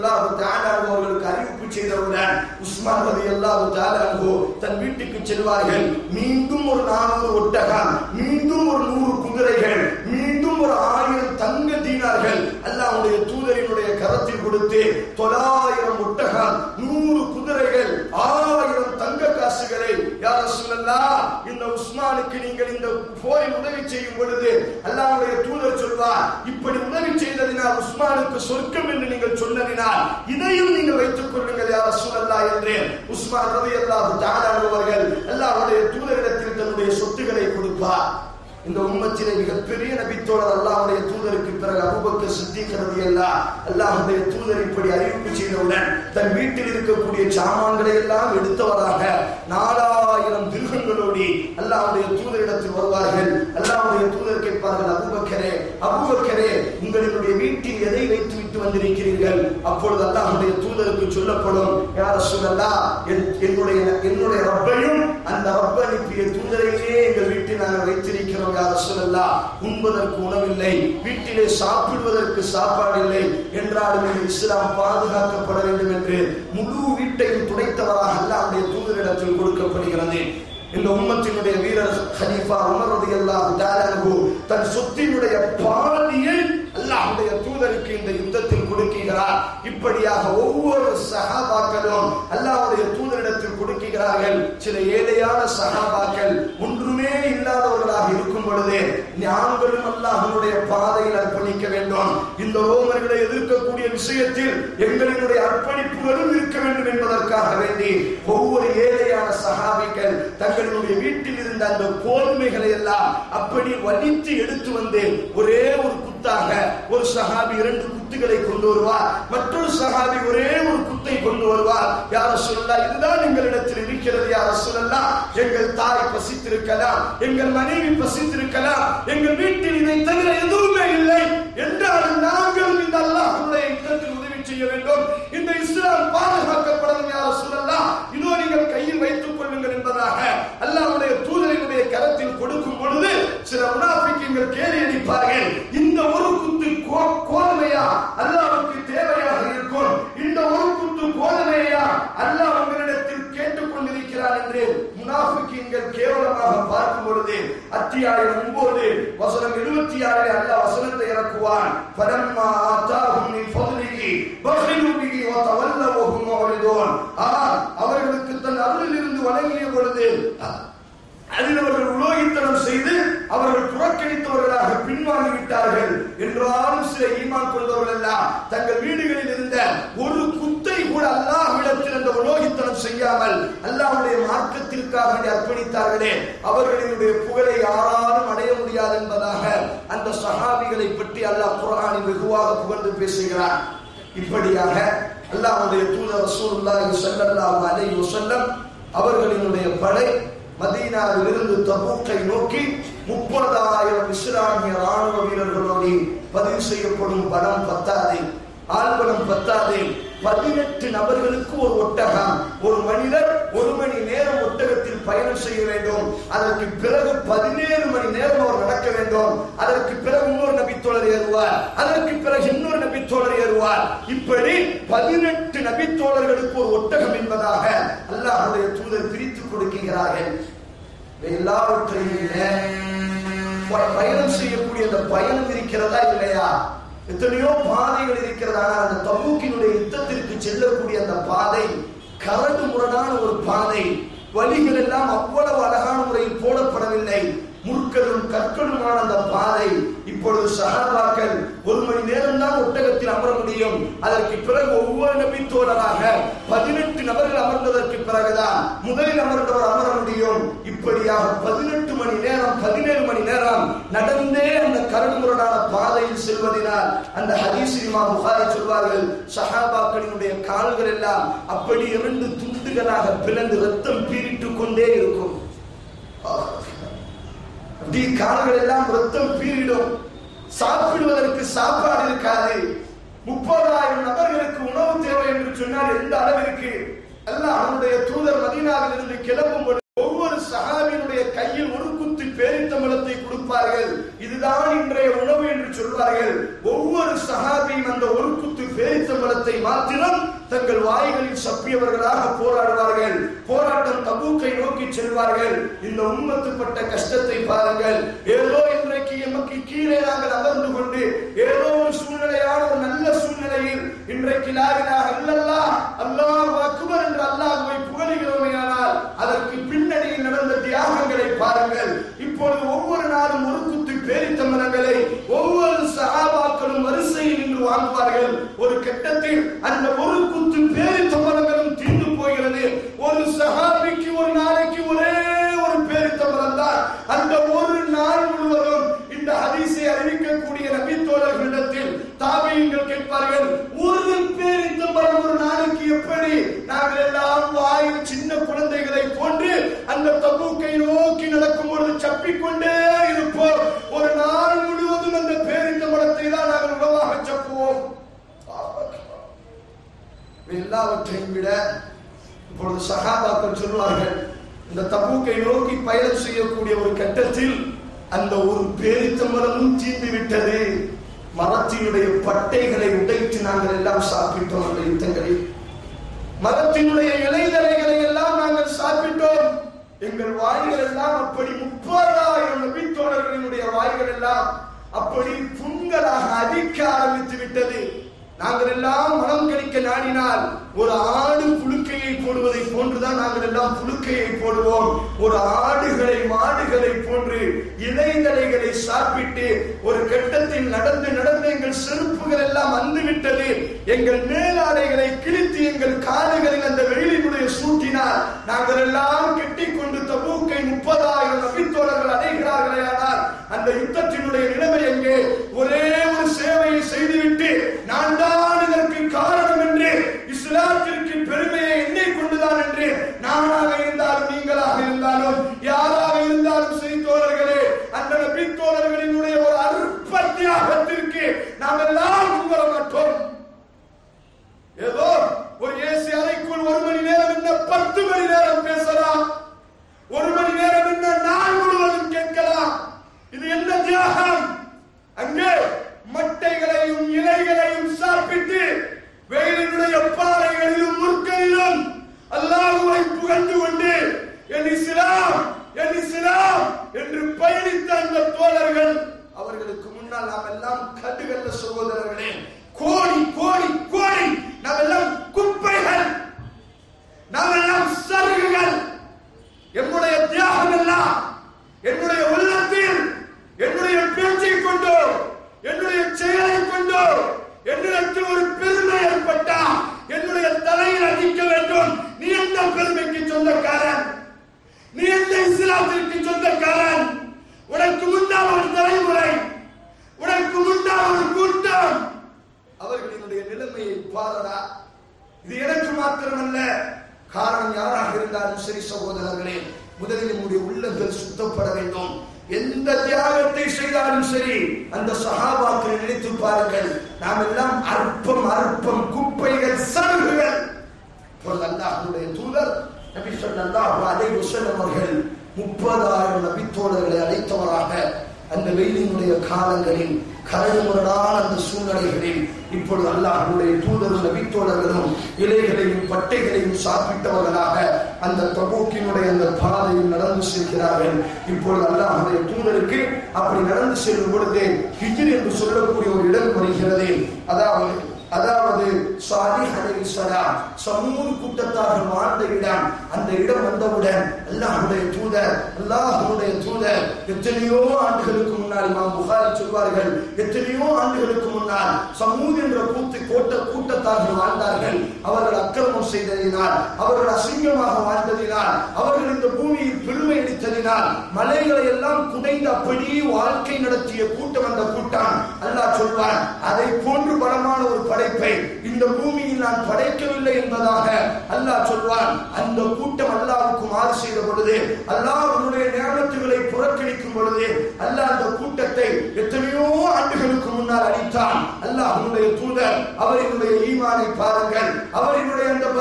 அல்லாஹு தஆலா அவர்களுக்கு அறிவிப்பு செய்தவுடன் உஸ்மான் ரலியல்லாஹு தஆலா அன்ஹு தன் வீட்டுக்கு செல்வார்கள் மீண்டும் ஒரு நானூறு ஒட்டகம் மீண்டும் ஒரு நூறு குதிரைகள் மீண்டும் ஒரு ஆயிரம் தங்க தீனார்கள் அல்லாஹ்வுடைய தூதரினுடைய கரத்தில் கொடுத்து தொள்ளாயிரம் ஒட்டகம் நூறு குதிரைகள் ஆயிரம் தங்க காசுகளை யார் சொல்லலாம் இந்த உஸ்மானுக்கு நீங்கள் இந்த போரில் உதவி செய்யும் பொழுது அல்லாஹ்வுடைய தூதர் சொல்வார் இப்படி உதவி செய்ததினால் உஸ்மானுக்கு சொர்க்கம் என்று நீங்கள் சொன்னதினால் இதையும் நீங்கள் வைத்துக் கொள்ளுங்கள் யார் சொல்லலாம் என்று உஸ்மான் ரவி அல்லாஹ் தாடாடுபவர்கள் அல்லாஹ்வுடைய தூதரிடத்தில் தன்னுடைய சொத்துக்களை கொடுப்பார் இந்த உம்மத்திலே மிகப்பெரிய நபித்தோழர் அல்லாஹ்வுடைய தூதருக்கு பிறகு அபூபக்கர் சித்திக் ரலியல்லாஹ் அல்லாஹ்வுடைய தூதர் இப்படி அறிவிப்பு செய்தவுடன் தன் வீட்டில் இருக்கக்கூடிய சாமான்களை எல்லாம் எடுத்தவராக நாலாயிரம் திருகங்களோடி அல்லாஹ்வுடைய தூதரிடத்தில் வருவார்கள் அல்லாஹ்வுடைய தூதர் கேட்பார்கள் அபூபக்கரே அபூபக்கரே உங்களினுடைய வீட்டில் எதை வைத்து விட்டு வந்திருக்கிறீர்கள் அப்பொழுது அல்லாஹ்வுடைய தூதருக்கு சொல்லப்படும் யார் சொல்லலா என்னுடைய என்னுடைய ரப்பையும் அந்த ரப்ப அனுப்பிய தூதரையே எங்கள் வீட்டில் நாங்கள் வைத்திருக்கிறோம் யார் சொல்லலா உண்பதற்கு உணவில்லை வீட்டிலே சாப்பிடுவதற்கு சாப்பாடு இல்லை என்றாலும் இந்த இஸ்லாம் பாதுகாக்கப்பட வேண்டும் என்று முழு வீட்டையும் துடைத்தவராக அல்லாஹ்வுடைய தூதரிடத்தில் கொடுக்கப்படுகிறது இந்த உம்மத்தினுடைய வீரர் ஹனீஃபா உமர் ரலியல்லாஹு தஆலா அன்ஹு தன் சொத்தினுடைய பாதியை அல்லாஹ்வுடைய தூதருக்கு இந்த யுத்தத்தில் கொடுக்கிறார் இப்படியாக ஒவ்வொரு சஹாபாக்களும் அல்லாஹ்வுடைய தூதரிடத்தில் கொடுக்கிறார்கள் சில ஏழையான சஹாபாக்கள் ஒன்றுமே இல்லாதவர்களாக இருக்கும் பொழுது நாங்களும் அல்லாஹ்வுடைய பாதையில் அர்ப்பணிக்க வேண்டும் இந்த ரோமர்களை எதிர்க்கக்கூடிய விஷயத்தில் எங்களினுடைய அர்ப்பணிப்புகளும் இருக்க வேண்டும் என்பதற்காக வேண்டி ஒவ்வொரு ஏழையான சஹாபிகள் தங்களுடைய வீட்டில் இருந்த அந்த கோதுமைகளை எல்லாம் அப்படி வலித்து எடுத்து வந்து ஒரே ஒரு குத்தாக ஒரு சஹாபி இரண்டு குத்துகளை கொண்டு வருவார் மற்றொரு சஹாபி ஒரே ஒரு குத்தை கொண்டு வருவார் யார சொல்லலாம் இதுதான் எங்களிடத்தில் இருக்கிறது யார சொல்லலாம் எங்கள் தாய் பசித்திருக்கலாம் எங்கள் மனைவி பசித்திருக்கலாம் எங்கள் வீட்டில் இதை தவிர எதுவுமே இல்லை என்றாலும் நாங்கள் இந்த அல்லாஹ்வுடைய யுத்தத்தில் உதவி செய்ய வேண்டும் இந்த இஸ்லாம் பாதுகாக்கப்படணும் யார சொல்லலாம் இதோ நீங்கள் கையில் வைத்துக் கொள்ளுங்கள் என்பதாக அல்லாஹ்வுடைய தூதரினுடைய கரத்தில் கொடுக்கும் பொழுது சில முனாஃபிக்கீன்கள் கேலி அடிப்பார்கள் இந்த ஒரு குத்து கோ- கோதுமையா அல்லாஹ்வுக்கு தேவையாக இருக்கும் இந்த ஒரு குத்து கோதுமையா அல்லாஹ் உங்களிடத்தில் கேட்டுக் கொண்டிருக்கிறார் என்று முனாஃபிக்கீன்கள் கேவலமாக பார்க்கும் பொழுது அத்தியாயம் ஒன்பது வசனம் எழுபத்தி ஆறில் அல்லாஹ் வசனத்தை இறக்குவான் பரம்மா ஆத்தாகும் மின் ஃபضலிஹி பகிலு பிஹி வ தவல்லவ ஹும் முஅரிதூன் ஆனால் அவர்களுக்கு தன் அருளிலிருந்து வழங்கிய பொழுது அதில் அவர்கள் உலோகித்தனம் செய்து அவர்கள் புறக்கணித்தவர்களாக பின்வாங்கி விட்டார்கள் என்றாலும் சில ஈமான் கொண்டவர்கள் எல்லாம் தங்கள் வீடுகளில் இருந்த ஒரு குத்தை கூட அல்லாஹ்விடத்தில் அந்த உலோகித்தனம் செய்யாமல் அல்லாஹ்வுடைய மார்க்கத்திற்காக வேண்டி அர்ப்பணித்தார்களே அவர்களினுடைய புகழை யாராலும் அடைய முடியாது என்பதாக அந்த சஹாபிகளை பற்றி அல்லாஹ் குர்ஆனில் வெகுவாக புகழ்ந்து பேசுகிறார் இப்படியாக அல்லாஹ்வுடைய தூதர் ரசூலுல்லாஹி ஸல்லல்லாஹு அலைஹி வஸல்லம் அவர்களினுடைய படை மதீனாவிலிருந்து தபூக்கை நோக்கி முப்பதாயிரம் இஸ்லாமிய ராணுவ வீரர்களோடு பதிவு செய்யப்படும் பலம் பத்தாது ஆள்பலம் பத்தாது பதினெட்டு நபர்களுக்கு ஒரு ஒட்டகம் ஒரு மனிதர் ஒரு மணி நேரம் ஒட்டகத்தில் பயணம் செய்ய வேண்டும் அதற்கு பிறகு பதினேழு மணி நேரம் அவர் நடக்க வேண்டும் அதற்கு பிறகு இன்னொரு நபித்தோழர் ஏறுவார் அதற்கு பிறகு இன்னொரு நபித்தோழர் ஏறுவார் இப்படி பதினெட்டு நபித்தோழர்களுக்கு ஒரு ஒட்டகம் என்பதாக அல்லாஹ்வுடைய தூதர் பிரித்து கொடுக்கிறார்கள் எல்லாவற்றையும் விட ப- பயணம் செய்யக்கூடிய அந்த பயணம் இருக்கிறதா இல்லையா எத்தனையோ பாதைகள் இருக்கிறது ஆனால் அந்த தபூக்கினுடைய யுத்தத்திற்கு செல்லக்கூடிய அந்த பாதை கரடு முரடான ஒரு பாதை வழிகள் எல்லாம் அவ்வளவு அழகான முறையில் போடப்படவில்லை முற்களும் கற்களுமான அந்த பாதை இப்பொழுது சஹாபாக்கள் ஒரு மணி நேரம் தான் ஒட்டகத்தில் அமர முடியும் அதற்கு பிறகு ஒவ்வொரு நபித்தோழராக பதினெட்டு நபர்கள் அமர்ந்ததற்கு பிறகுதான் முதலில் அமர்ந்தவர் அமர முடியும் இப்படியாக பதினெட்டு மணி நேரம் பதினேழு மணி நேரம் நடந்தே அந்த கரடுமுரடான பாதையில் செல்வதனால் அந்த ஹதீஸ் இமாம் புகாரி சொல்வார்கள் சஹாபாக்களினுடைய கால்கள் எல்லாம் அப்படி இரண்டு துண்டுகளாக பிளந்து ரத்தம் பீரிட்டுக் கொண்டே இருக்கும் அப்படி கால்கள் எல்லாம் ரத்தம் பீரிடும் சாப்பிடுவதற்கு சாப்பாடு இருக்காது முப்பதாயிரம் நபர்களுக்கு உணவு தேவை என்று சொன்னால் எந்த அளவிற்கு அல்லாஹ் அவனுடைய தூதர் மதீனாவில் இருந்து கிளம்பும் பொழுது ஒவ்வொரு சஹாபியினுடைய கையில் ஒரு குத்து பேரித்தம்பளத்தை கொடுப்பார்கள் இதுதான் இன்றைய உணவு என்று சொல்வார்கள் ஒவ்வொரு சஹாபியும் அந்த ஒரு குத்து பேரித்தம்பலத்தை மாத்திரம் தங்கள் வாய்களில் சப்பியவர்களாக போராடுவார்கள் போராட்டம் தபூக்கை நோக்கி செல்வார்கள் இந்த உம்மத்துப்பட்ட கஷ்டத்தை பாருங்கள் ஏதோ இன்றைக்கு எமக்கு கீழே நாங்கள் அமர்ந்து கொண்டு ஏதோ ஒரு சூழ்நிலையான ஒரு நல்ல சூழ்நிலையில் இன்றைக்கு லாரினாக இல்லல்லா அல்லாஹ் அக்பர் என்று அல்லாஹ்வை புகழுகிறோமேயானால் அதற்கு பின்னணியில் நடந்த தியாகங்களை பாருங்கள் இப்பொழுது ஒவ்வொரு நாளும் ஒரு குத்து பேரித்தம்பலங்களை ஒவ்வொரு சகாபாக்களும் வரிசையில் நின்று வாங்குவார்கள் ஒரு கட்டத்தில் அந்த ஒரு குத்து பேரித்தம்பலங்களும் தீர்ந்து போகிறது ஒரு சகாபிக்கு ஒரு நாளைக்கு ஒரே ஒரு பேரித்தம்பலம் தான் அந்த ஒரு நாள் முழுவதும் இந்த ஹதீஸை அறிவிக்கக்கூடிய நபித்தோழர்களிடத்தில் தாபியங்கள் கேட்பார்கள் ஒரு பேரித்தம்பலம் ஒரு நாளைக்கு எப்படி நாங்கள் எல்லாம் வாயில் சின்ன குழந்தைகளை போன்று அந்த தபூக்கை நோக்கி நடக்கும் பொழுது சப்பிக்கொண்டே இருப்போம் ஒரு நாள் முழுவதும் அந்த பேரித்தம்பலத்தை தான் நாங்கள் உணவாக சப்புவோம் எல்லாவற்றையும் விட இப்பொழுது சகாபாக்கள் சொல்வார்கள் இந்த தபூக்கை நோக்கி பயணம் செய்யக்கூடிய ஒரு கட்டத்தில் அந்த ஒரு பேரித்தம்பலமும் தீர்ந்து விட்டது மரத்தினுடைய பட்டைகளை உடைத்து நாங்கள் எல்லாம் சாப்பிட்டோம் அந்த யுத்தங்களில் மரத்தினுடைய இலைதலைகளை எல்லாம் நாங்கள் சாப்பிட்டோம் எங்கள் வாய்கள் எல்லாம் அப்படி முப்பதாயிரம் நபித்தோழர்களினுடைய வாய்கள் எல்லாம் அப்படி புண்களாக அதிக்க ஆரம்பித்து விட்டது நாங்கள் எல்லாம் மனம் கழிக்க நாடினால் ஒரு ஆடு புழுக்கையை போடுவதை போன்றுதான் நாங்கள் எல்லாம் புழுக்கையை போடுவோம் ஒரு ஆடுகளை மாடுகளை போன்று இலைதலைகளை சாப்பிட்டு ஒரு கட்டத்தில் நடந்து நடந்து எங்கள் செருப்புகள் எல்லாம் வந்து விட்டது எங்கள் மேலாடைகளை கிழித்து எங்கள் காதுகளில் அந்த வெயிலினுடைய சூட்டினால் நாங்கள் எல்லாம் கெட்டிக்கொண்டு தபூக்கை முப்பதாயிரம் நபித்தோழர்கள் அடைகிறார்களே ஆனால் அந்த யுத்தத்தினுடைய நிலைமை எங்கே ஒரே ஒரு சேவையை செய்துவிட்டு நான் தான் இதற்கு காரணம் என்று இஸ்லாத்திற்கு பெருமையை எண்ணெய் கொண்டுதான் என்று நானாக இருந்தாலும் நீங்களாக இருந்தாலும் யாராக இருந்தாலும் சரி தோழர்களே அந்த நபி தோழர்களினுடைய ஒரு அற்ப தியாகத்திற்கு நாம் எல்லாம் முன்வர மாட்டோம் ஏதோ ஒரு ஏசி அறைக்குள் ஒரு மணி நேரம் என்ன பத்து மணி நேரம் பேசலாம் ஒரு மணி நேரம் என்ன நாள் முழுவதும் கேட்கலாம் இது என்ன தியாகம் அங்கே மட்டைகளையும் இலைகளையும் சாப்பிட்டு வெயிலினுடைய பாறைகளிலும் முற்களிலும் அல்லாஹுவை புகழ்ந்து கொண்டு என் இஸ்லாம் என் இஸ்லாம் என்று பயணித்த அந்த தோழர்கள் அவர்களுக்கு முன்னால் நாம் எல்லாம் கடுகல்ல சகோதரர்களே கோடி கோடி கோடி நாம் எல்லாம் குப்பைகள் நாம் எல்லாம் சருகுகள் என்னுடைய தியாகம் எல்லாம் என்னுடைய உள்ளத்தில் என்னுடைய பேச்சை கொண்டு என்னுடைய செயலை கொண்டு என்னிடத்தில் ஒரு பெருமை ஏற்பட்டா என்னுடைய தலையில் அடிக்க வேண்டும் நீ எந்த பெருமைக்கு சொந்தக்காரன் நீ எந்த இஸ்லாத்திற்கு சொந்தக்காரன் உனக்கு முன்னால் ஒரு தலைமுறை உனக்கு முன்னால் ஒரு கூட்டம் அவர்களினுடைய நிலைமையை பாரடா இது எனக்கு மாத்திரமல்ல காரணம் யாராக இருந்தாலும் சரி சகோதரர்களே முதலில் நம்முடைய உள்ளங்கள் சுத்தப்பட வேண்டும் எந்த தியாகத்தை செய்தாலும் சரி அந்த சகாபாக்களை நினைத்து பாருங்கள் நாம் எல்லாம் அற்பம் அற்பம் குப்பைகள் சருகுகள் இப்பொழுது அல்லாஹ்வுடைய தூதர் நபி ஸல்லல்லாஹு அலைஹி வஸல்லம் அவர்கள் முப்பதாயிரம் நபித்தோழர்களை அழைத்தவராக அந்த வெயிலினுடைய காலங்களில் கரடுமுரடான அந்த சூழ்நிலைகளில் இப்பொழுது அல்லாஹ்வுடைய தூதரும் நபித்தோழர்களும் இலைகளையும் பட்டைகளையும் சாப்பிட்டவர்களாக அந்த தபூக்கினுடைய அந்த பாதையில் நடந்து செல்கிறார்கள் இப்பொழுது அல்லாஹ்வுடைய தூதருக்கு அப்படி நடந்து செல்லும் பொழுது ஹிஜ்ர் என்று சொல்லக்கூடிய ஒரு இடம் வருகிறது அதாவது அதாவது சாலிஹ் அலைஹிஸ்ஸலாம் சமூக கூட்டத்தார்கள் வாழ்ந்த இடம் அந்த இடம் வந்தவுடன் அல்லாஹ்வுடைய தூதர் அல்லாஹ்வுடைய தூதர் எத்தனையோ ஆண்டுகளுக்கு முன்னால் இமாம் புகாரி சொல்வார்கள் எத்தனையோ ஆண்டுகளுக்கு முன்னால் சமூக என்ற கூத்து கோட்ட கூட்டத்தார்கள் வாழ்ந்தார்கள் அவர்கள் அக்கிரமம் செய்ததினால் அவர்கள் அசிங்கமாக வாழ்ந்ததினால் அவர்கள் இந்த பூமியில் பெருமை அடித்ததினால் மலைகளை எல்லாம் குடைந்து அப்படி வாழ்க்கை நடத்திய கூட்டம் அந்த கூட்டம் அல்லாஹ் சொல்வான் அதை போன்று பலமான ஒரு படைப்பை இந்த பூமியில் நான் படைக்கவில்லை என்பதாக அல்லாஹ் சொல்வான் அந்த கூட்டம் அல்லாஹ்வுக்கு மாறு செய்த பொழுது அல்லாஹ் அவனுடைய ஞானத்துகளை புறக்கணிக்கும் பொழுது அல்லாஹ் அந்த கூட்டத்தை எத்தனையோ ஆண்டுகளுக்கு முன்னால் அளித்தான் அல்லாஹ் அவனுடைய தூதர் அவரினுடைய ஈமானை பாருங்கள் அவரினுடைய அந்த பயத்தை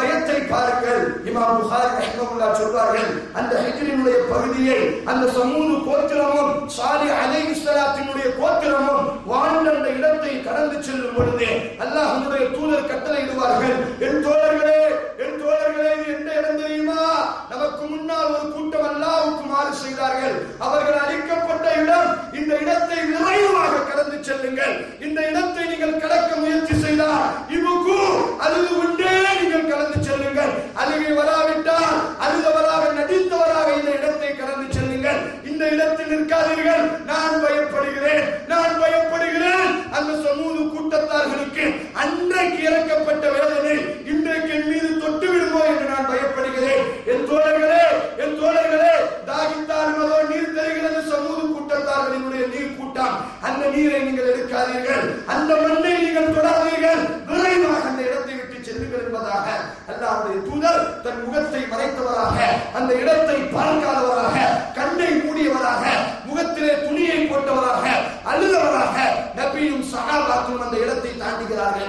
பாருங்கள் இமாம் புகாரி ரஹ்மத்துல்லாஹ் சொல்வார்கள் அந்த ஹிஜ்ரினுடைய பகுதியை அந்த சமூக கோத்திரமும் சாலி அலைஹிஸ்ஸலாத்தினுடைய கோத்திரமும் வாழ்ந்த அந்த இடத்தை கடந்து செல்லும் பொழுது அல்லாஹ்வுடைய தூதர் கட்டளையிடுவார்கள் என் தோழர்களே என் தோழர்களே இது எந்த இடம் தெரியுமா நமக்கு முன்னால் ஒரு கூட்டம் அல்லாஹ்வுக்கு மாறு செய்தார்கள் அவர்கள் அழிக்கப்பட்ட இடம் இந்த இடத்தை விரைவாக கடந்து செல்லுங்கள் இந்த இடத்தை நீங்கள் கடக்க முயற்சி செய்தால் இவுக்கு அழுது கொண்டே நீங்கள் கடந்து செல்லுங்கள் அழுகை வராவிட்டால் அழுதவராக நடித்தவராக இந்த இடத்தை கடந்து செல்லுங்கள் இந்த இடத்தில் நிற்காதீர்கள் நான் பயப்படுகிறேன் நான் பயப்படுகிறேன் அந்த சமூக கூட்டத்தார்களுக்கு அன்றைக்கு இறக்கப்பட்ட வேதனை இன்றைக்கு என் மீது தொட்டு விடுமோ என்று நான் பயப்படுகிறேன் என் தோழர்களே என் தோழர்களே தாகித்தார் மதோ நீர் தருகிறது சமூக கூட்டத்தார்களினுடைய நீர் கூட்டம் அந்த நீரை நீங்கள் எடுக்காதீர்கள் அந்த மண்ணை நீங்கள் தொடாதீர்கள் விரைவாக அந்த இடத்தை விட்டு செல்லுங்கள் என்பதாக அல்லாஹ்வுடைய தூதர் தன் முகத்தை மறைத்தவராக அந்த இடத்தை பார்க்காதவராக கண்ணை மூடியவராக முகத்திலே துணியை போட்டவராக அழுதவராக நபியும் சகாபாக்கும் அந்த இடத்தை தாண்டுகிறார்கள்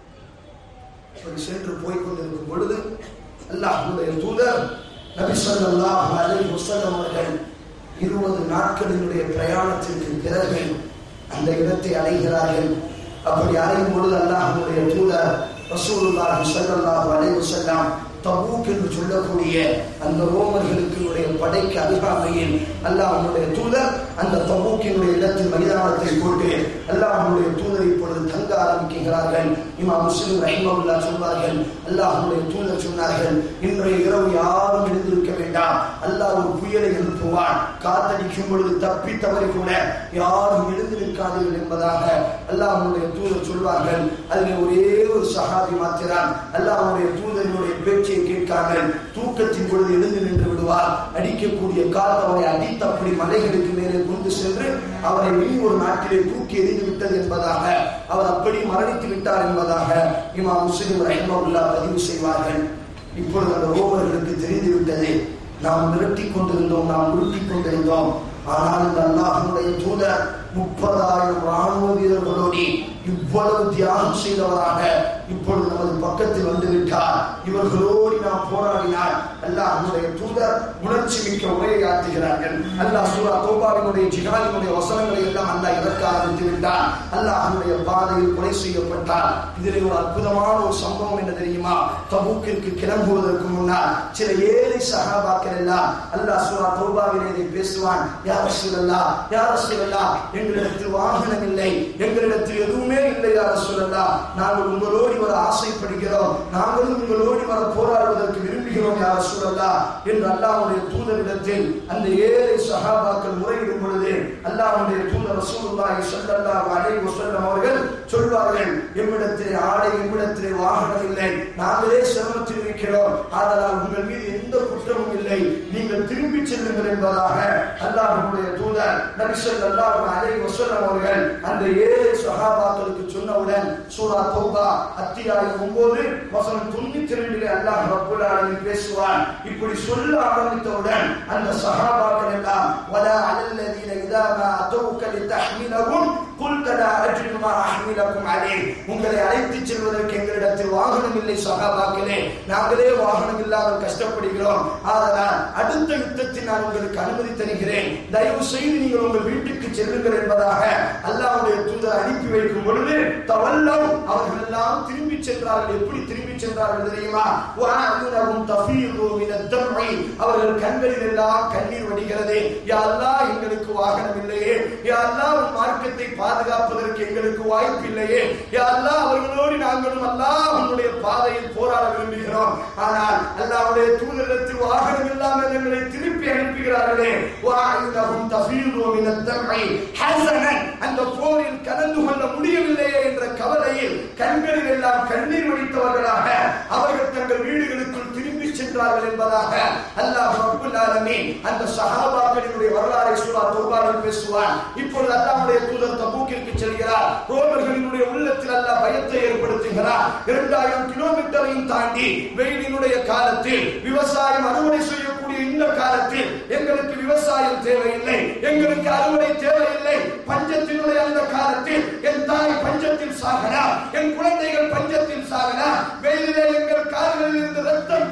அப்படி சென்று போய் கொண்டிருக்கும் பொழுது அல்லாஹ்வுடைய தூதர் நபி ஸல்லல்லாஹு அலைஹி வஸல்லம் அவர்கள் இருபது நாட்களினுடைய பிரயாணத்திற்கு பிறகு அந்த இடத்தை அடைகிறார்கள் அப்படி அடையும் பொழுது அல்லாஹ்வுடைய தூதர் ரசூலுல்லாஹி ஸல்லல்லாஹு அலைஹி வஸல்லம் தபூக் என்று சொல்லக்கூடிய அந்த ரோமர்களுக்கு படைக்கு அருகாமையில் அல்லாஹ்வுடைய தூதர் அந்த தபூக்கினுடைய இடத்தில் மைதானத்தை போட்டு அல்லாஹ்வுடைய தூதர் இப்பொழுது தங்க ஆரம்பிக்கிறார்கள் இமாம் முஸ்லிம் ரஹிமவுல்லா சொல்வார்கள் அல்லாஹ்வுடைய தூதர் சொன்னார்கள் இன்றைய இரவு யாரும் எழுந்திருக்க வேண்டாம் அல்லாஹ் ஒரு புயலை எழுப்புவான் காத்தடிக்கும் பொழுது தப்பி தவறி கூட யாரும் எழுந்து நிற்காதீர்கள் என்பதாக அல்லாஹ்வுடைய தூதர் சொல்வார்கள் அதில் ஒரே ஒரு சஹாபி மாத்திரான் அல்லாஹ்வுடைய தூதரினுடைய பேச்சை கேட்காமல் தூக்கத்தின் பொழுது எழுந்து நின்று விடுவார் அடிக்கக்கூடிய கால் அவரை அடித்தப்படி மலைகளுக்கு மேலே கொண்டு சென்று அவரை வெளி ஒரு நாட்டிலே தூக்கி எறிந்து விட்டது என்பதாக அவர் அப்படி மரணித்து விட்டார் என்பதாக இமாம் முஸ்லிம் ரஹிமவுல்லா பதிவு செய்வார்கள் இப்பொழுது அந்த ரோமர்களுக்கு தெரிந்து விட்டது நாம் மிரட்டிக் கொண்டிருந்தோம் நாம் உருட்டிக் கொண்டிருந்தோம் ஆனால் இந்த அல்லாஹனுடைய தூதர் முப்பதாயிரம் ராணுவ வீரர்களோடு இவ்வளவு தியாகம் செய்தவராக இப்பொழுது நமது பக்கத்தில் வந்து விட்டார் இவர்களோடு நாம் போராடினால் அல்லாஹ்வுடைய தூதர் உணர்ச்சி மிக்க உரையை ஆற்றுகிறார்கள் அல்லாஹ் சூரா தோபாவினுடைய ஜிகாலினுடைய வசனங்களை எல்லாம் அல்லாஹ் இறக்க ஆரம்பித்து விட்டார் அல்லாஹ்வுடைய பாதையில் கொலை செய்யப்பட்டார் இதில் ஒரு அற்புதமான ஒரு சம்பவம் என்ன தெரியுமா தபூக்கிற்கு கிளம்புவதற்கு முன்னால் சில ஏழை சகாபாக்கள் எல்லாம் அல்லாஹ் சூரா தோபாவிலே இதை பேசுவான் யார் சொல்லலா யார் சொல்லலா எங்களிடத்தில் வாகனம் இல்லை எங்களிடத்தில் எதுவுமே இல்லை யார் சொல்லலா நாங்கள் உங்களோடு வர ஆசைப்படுகிறோம் நாங்களும் உங்களோடு வர போராடுவதற்கு விரும்புகிறோம் யார் சொல்லலா என்று அல்லாஹ்வுடைய தூதரிடத்தில் அந்த ஏழை சஹாபாக்கள் முறையிடும் பொழுது அல்லாஹ்வுடைய தூதர் ரசூலுல்லாஹி ஸல்லல்லாஹு அலைஹி வஸல்லம் அவர்கள் சொல்வார்கள் எம்மிடத்திலே ஆடை எம்மிடத்திலே வாகனம் இல்லை நாங்களே சிரமத்தில் இருக்கிறோம் ஆதலால் உங்கள் மீது எந்த குற்றமும் இல்லை நீங்கள் திரும்பி செல்லுங்கள் என்பதாக அல்லாஹ்வுடைய தூதர் நபி ஸல்லல்லாஹு அலைஹி வஸல்லம் அவர்கள் அந்த ஏழை சஹாபாக்களுக்கு சொன்னவுடன் சூரா தௌபா அத்தியாயம் 9 வசனம் 92 அல்லாஹ் ரப்பல் ஆலமீன் பேசுவான் இப்படி சொல்ல ஆரம்பித்தவுடன் அந்த சஹாபாக்கள் எல்லாம் வலா அலல்லதீன இதா மா அதௌக லிதஹ்மிலஹும் குல்த லா அஜ்ரு மா அஹ்மிலகும் அலைஹ் உங்களை அழைத்துச் செல்வதற்கு எங்களிடத்தில் வாகனம் இல்லை சஹாபாக்களே நாங்களே வாகனம் இல்லாமல் கஷ்டப்படுகிறோம் ஆதலால் அடுத்த யுத்தத்தில் நான் உங்களுக்கு அனுமதி தருகிறேன் தயவு செய்து நீங்கள் உங்கள் வீட்டுக்கு செல்லுங்கள் என்பதாக அல்லாஹ்வுடைய தூதர் அனுப்பி வைக்கும் பொழுது தவல்லம் அவர்கள் எல்லாம் திரும்பி சென்றார்கள் எப்படி திரும்பி சென்றார்கள் தெரியுமா வஅதுனஹும் தஃபீது மின தம்இ அவர்கள் கண்களில் எல்லாம் கண்ணீர் வடிகிறது யா அல்லாஹ் எங்களுக்கு வாகனம் இல்லையே யா அல்லாஹ் உன் மார்க்கத்தை பாதுகாப்பதற்கு எங்களுக்கு வாய்ப்பு இல்லையே யா அல்லாஹ் அவர்களோடு நாங்களும் அல்லாஹ் உன்னுடைய பாதையில் போராட விரும்புகிறோம் ஆனால் அல்லாஹ்வுடைய தூதரிடத்தில் வாகனம் இல்லாமல் எங்களை திருப்பி அனுப்புகிறார்களே வஅதுனஹும் தஃபீது மின தம்இ ஹஸனன் அந்த போரில் கலந்து கொள்ள முடியவில்லையே என்ற கவலையில் கண்களில் எல்லாம் கண்ணீர் வடித்தவர்களாக அவர்கள் தங்கள் வீடுகளுக்குள் திரும்பி சென்றார்கள் என்பதாக அல்லாஹ் ரப்பல் ஆலமீன் அந்த சஹாபாக்களினுடைய வரலாறை சூரா தௌபாவில் பேசுவான் இப்பொழுது அல்லாஹ்வுடைய தூதர் தபூக்கிற்கு செல்கிறார் ரோமர்களினுடைய உள்ளத்தில் அல்லாஹ் பயத்தை ஏற்படுத்துகிறார் இரண்டாயிரம் கிலோமீட்டரையும் தாண்டி வெயிலினுடைய காலத்தில் விவசாயம் அறுவடை செய்யக்கூடிய இந்த காலத்தில் எங்களுக்கு விவசாயம் தேவையில்லை எங்களுக்கு அறுவடை தேவையில்லை பஞ்சத்தினுடைய அந்த காலத்தில் என் தாய் பஞ்சத்தில் சாகலாம் என் குழந்தைகள் பஞ்சத்தில் சாகலாம் வெயிலிலே எங்கள் கால்களில் இருந்து ரத்தம்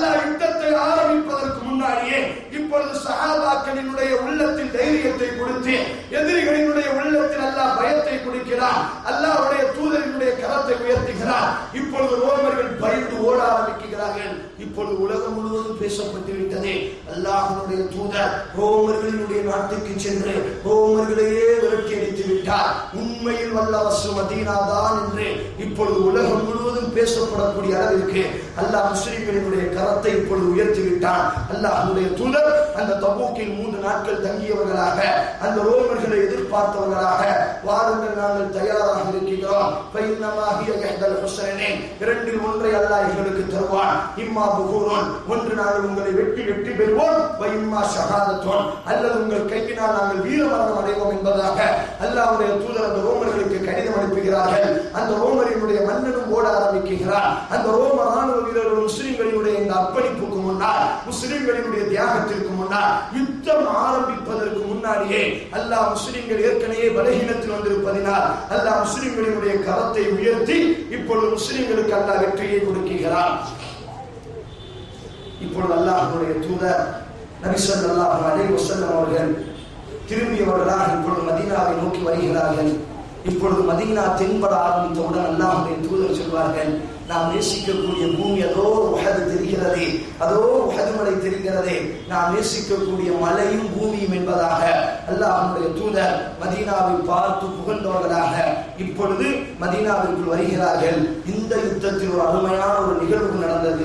அல்லாஹ் யுத்தத்தை ஆரம்பிப்பதற்கு முன்னாடியே இப்பொழுது சஹாபாக்களினுடைய உள்ளத்தில் தைரியத்தை கொடுத்து எதிரிகளினுடைய உள்ளத்தில் அல்லாஹ் பயத்தை கொடுக்கிறார் அல்லாஹ்வுடைய தூதரினுடைய கரத்தை உயர்த்துகிறார் இப்பொழுது ரோமர்கள் பயந்து ஓட ஆரம்பிக்கிறார்கள் இப்பொழுது உலகம் முழுவதும் பேசப்பட்டு விட்டது அல்லாஹ்வுடைய தூதர் ரோமர்களினுடைய நாட்டுக்கு சென்று ரோமர்களையே விரட்டி அடித்து விட்டார் உண்மையில் வல்லவசு மதீனா தான் என்று இப்பொழுது உலகம் முழுவதும் பேசப்படக்கூடிய அளவிற்கு அல்லாஹ் முஸ்லிம்களினுடைய கரத்தை இப்பொழுது உயர்த்தி விட்டார் அல்லாஹ்வுடைய தூதர் அந்த தபூக்கில் மூன்று நாட்கள் தங்கியவர்களாக அந்த ரோமர்களை எதிர்பார்த்தவர்களாக வாருங்கள் நாங்கள் தயாராக இருக்கிறோம் பைன்னமாகிய எஹ்தல் ஹுசைனேன் இரண்டில் ஒன்றை அல்லாஹ் எங்களுக்கு தருவான் இம்மா புகூரோன் ஒன்று நாங்கள் உங்களை வெட்டி வெற்றி பெறுவோம் வைம்மா ஷஹாதத்தோன் அல்லது உங்கள் கையினால் நாங்கள் வீரமரணம் அடைவோம் என்பதாக அல்லாஹ்வுடைய தூதர் அந்த ரோமர்களுக்கு கடிதம் அனுப்புகிறார்கள் அந்த ரோமரினுடைய மன்னனும் ஓட ஆரம்பிக்கிறார் அந்த ரோம ராணுவ வீரர்கள் முஸ்லிம்களினுடைய இந்த அர்ப்பணிப்புக்கு முன்னால் முஸ்லிம்களினுடைய தியாகத்திற்கு முன்னால் யுத்தம் ஆரம்பிப்பதற்கு முன்னாடியே அல்லாஹ் முஸ்லிம்கள் ஏற்கனவே பலகீனத்தில் வந்திருப்பதினால் அல்லாஹ் முஸ்லிம்களினுடைய கரத்தை உயர்த்தி இப்பொழுது முஸ்லிம்களுக்கு அல்லாஹ் வெற்றியை கொடுக்கிறார் இப்பொழுது அல்லாஹ்வுடைய தூதர் நபி ஸல்லல்லாஹு அலைஹி வஸல்லம் அவர்கள் திரும்பியவர்களாக இப்பொழுது மதீனாவை நோக்கி வருகிறார்கள் இப்பொழுது மதீனா தென்பட ஆரம்பித்தவுடன் அல்லாஹ்வுடைய தூதர் சொல்வார்கள் நாம் நேசிக்கக்கூடிய பூமி அதோ உஹது தெரிகிறது அதோ உஹது மலை தெரிகிறது நாம் நேசிக்கக்கூடிய மலையும் பூமியும் என்பதாக அல்லாஹ்வுடைய தூதர் மதீனாவை பார்த்து புகழ்ந்தவர்களாக இப்பொழுது மதீனாவிற்குள் வருகிறார்கள் இந்த யுத்தத்தில் ஒரு அருமையான ஒரு நிகழ்வு நடந்தது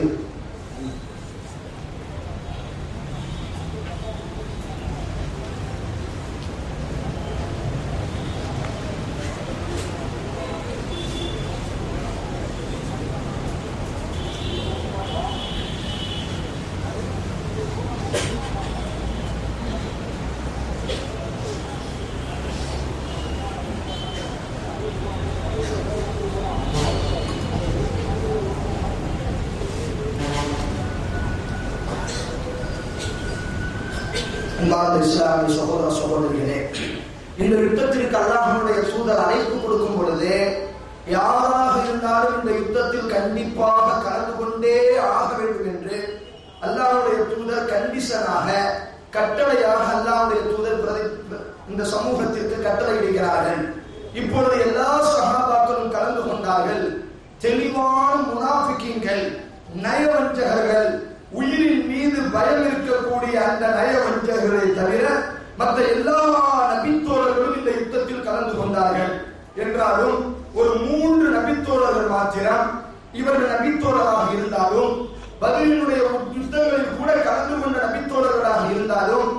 அன்பார்ந்த இஸ்லாமிய சகோதர சகோதரிகளே இந்த யுத்தத்திற்கு அல்லாஹனுடைய தூதர் அழைப்பு கொடுக்கும் பொழுது யாராக இருந்தாலும் இந்த யுத்தத்தில் கண்டிப்பாக கலந்து கொண்டே ஆக வேண்டும் என்று அல்லாஹ்வுடைய தூதர் கண்டிஷனாக கட்டளையாக அல்லாஹ்வுடைய தூதர் பிரதி- இந்த சமூகத்திற்கு கட்டளையிடுகிறார்கள் இப்பொழுது எல்லா சகாபாக்களும் கலந்து கொண்டார்கள் தெளிவான முனாஃபிக்கின்கள் நயவஞ்சகர்கள் உயிரின் மீது பயம் இருக்கக்கூடிய அந்த நயவஞ்சகர்களை தவிர மற்ற எல்லா நபித்தோழர்களும் இந்த யுத்தத்தில் கலந்து கொண்டார்கள் என்றாலும் ஒரு மூன்று நபித்தோழர்கள் மாத்திரம் இவர்கள் நபித்தோழராக இருந்தாலும் பதிலினுடைய யுத்தங்களில் கூட கலந்து கொண்ட நபித்தோழர்களாக இருந்தாலும்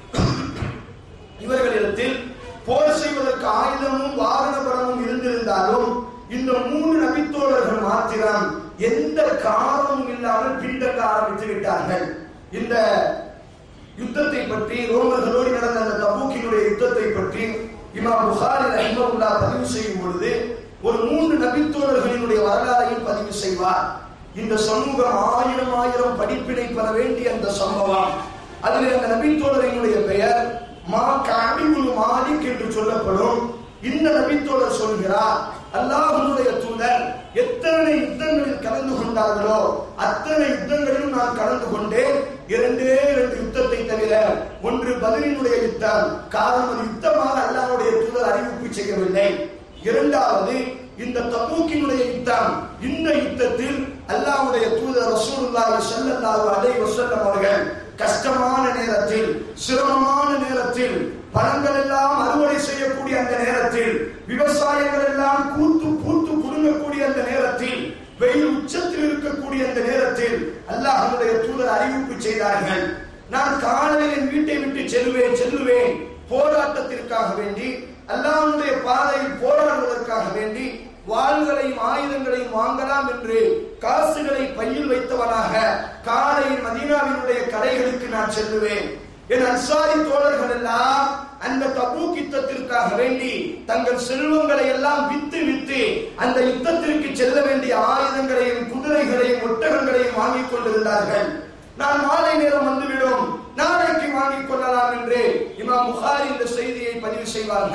இவர்களிடத்தில் போர் செய்வதற்கு ஆயுதமும் வாகன பலமும் இருந்திருந்தாலும் இந்த மூன்று நபித்தோழர்கள் மாத்திரம் எந்த காரணமும் இல்லாமல் பின்தங்க ஆரம்பித்து விட்டார்கள் இந்த யுத்தத்தை பற்றி ரோமர்களோடு நடந்த அந்த தபூக்கினுடைய யுத்தத்தை பற்றி இமாம் புகாரி ரஹிமவுல்லா பதிவு செய்யும் பொழுது ஒரு மூன்று நபித்தோழர்களினுடைய வரலாறையும் பதிவு செய்வார் இந்த சமூகம் ஆயிரம் ஆயிரம் படிப்பினை பெற வேண்டிய அந்த சம்பவம் அதில் அந்த நபித்தோழரினுடைய பெயர் மா காபிபுல் மாலிக் என்று சொல்லப்படும் இந்த நபித்தோழர் சொல்கிறார் அல்லாஹ்வுடைய தூதர் எத்தனை யுத்தங்களில் கலந்து கொண்டார்களோ அத்தனை யுத்தங்களிலும் நான் கலந்து கொண்டேன் இரண்டே இரண்டு யுத்தத்தை தவிர ஒன்று பதிலினுடைய யுத்தம் காரணம் அது யுத்தமாக அல்லாஹ்வுடைய தூதர் அறிவிப்பு செய்யவில்லை இரண்டாவது இந்த தபூக்கினுடைய யுத்தம் இந்த யுத்தத்தில் அல்லாஹ்வுடைய தூதர் ரசூலுல்லாஹி ஸல்லல்லாஹு அலைஹி வஸல்லம் அவர்கள் கஷ்டமான நேரத்தில் சிரமமான நேரத்தில் பழங்கள் எல்லாம் அறுவடை செய்யக்கூடிய அந்த நேரத்தில் விவசாயங்கள் எல்லாம் கூத்து பூத்து புடுங்கக்கூடிய அந்த நேரத்தில் வெயில் உச்சத்தில் இருக்கக்கூடிய அந்த நேரத்தில் அல்லாஹ்வுடைய தூதர் அறிவிப்பு செய்தார்கள் நான் காலையில் என் வீட்டை விட்டு செல்வேன் செல்லுவேன் போராட்டத்திற்காக வேண்டி அல்லாஹ்வுடைய பாதையில் போராடுவதற்காக வேண்டி வாள்களையும் ஆயுதங்களையும் வாங்கலாம் என்று காசுகளை பையில் வைத்தவனாக காலையில் மதீனாவினுடைய கடைகளுக்கு நான் செல்லுவேன் என் அன்சாரி தோழர்கள் எல்லாம் அந்த தபூக் யுத்தத்திற்காக வேண்டி தங்கள் செல்வங்களை எல்லாம் வித்து வித்து அந்த யுத்தத்திற்கு செல்ல வேண்டிய ஆயுதங்களையும் குதிரைகளையும் ஒட்டகங்களையும் வாங்கிக் கொண்டிருந்தார்கள் நான் மாலை நேரம் வந்துவிடும் நாளைக்கு வாங்கிக் கொள்ளலாம் என்று இமாம் புகாரி இந்த செய்தியை பதிவு செய்வார்கள்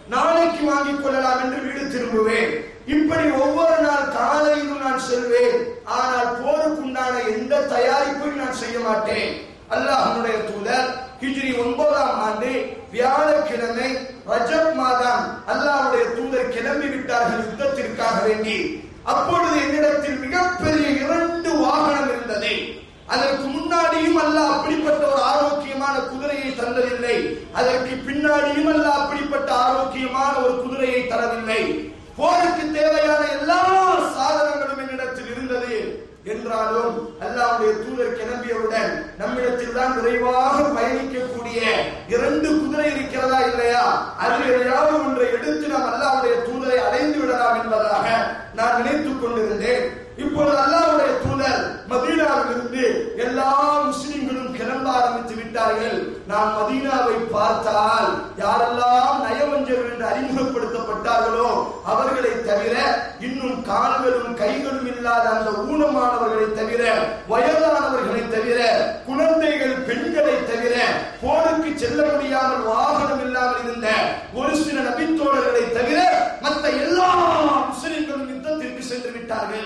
நாளைக்கு வாங்கிக் கொள்ளலாம் என்று வீடு திரும்புவேன் இப்படி ஒவ்வொரு நாள் காலையிலும் நான் செல்வேன் ஆனால் போருக்குண்டான எந்த தயாரிப்பையும் நான் செய்ய மாட்டேன் அல்லாஹ்வுடைய தூதர் ஹிஜ்ரி ஒன்பதாம் ஆண்டு வியாழக்கிழமை ரஜப் மாதம் அல்லாஹ்வுடைய தூதர் கிளம்பி விட்டார்கள் யுத்தத்திற்காக வேண்டி அப்பொழுது என்னிடத்தில் மிகப்பெரிய இரண்டு வாகனம் இருந்தது அதற்கு முன்னாடியும் அல்லாஹ் அப்படிப்பட்ட ஒரு ஆரோக்கியமான குதிரையை தந்ததில்லை அதற்கு பின்னாடியும் அல்லாஹ் அப்படிப்பட்ட ஆரோக்கியமான ஒரு குதிரையை தரவில்லை போருக்கு தேவையான எல்லா சாதனங்களும் என்னிடத்தில் இருந்தது என்றாலும் அல்லாஹ்வுடைய தூதர் கிளம்பியவுடன் நம்மிடத்தில் தான் விரைவாக பயணிக்கக்கூடிய இரண்டு குதிரை இருக்கிறதா இல்லையா அதில் எதையாவது ஒன்றை எடுத்து நாம் அல்லாஹ்வுடைய தூதரை அடைந்து விடலாம் என்பதாக நான் நினைத்துக் கொண்டிருந்தேன் இப்பொழுது அல்லாஹ்வுடைய தூதர் மதீனாவிலிருந்து எல்லா முஸ்லிம்களும் கிளம்ப ஆரம்பித்து விட்டார்கள் நாம் மதீனாவை பார்த்தால் யாரெல்லாம் நயவஞ்சர்கள் என்று அறிமுகப்படுத்தப்பட்டார்களோ அவர்களை தவிர இன்னும் கால்களும் கைகளும் இல்லாத அந்த ஊனமானவர்களை தவிர வயதானவர்களை தவிர குழந்தைகள் பெண்களை தவிர போருக்கு செல்ல முடியாமல் வாகனம் இல்லாமல் இருந்த ஒரு சில நபித்தோழர்களை தவிர மற்ற எல்லா முஸ்லிம்களும் யுத்தத்திற்கு சென்று விட்டார்கள்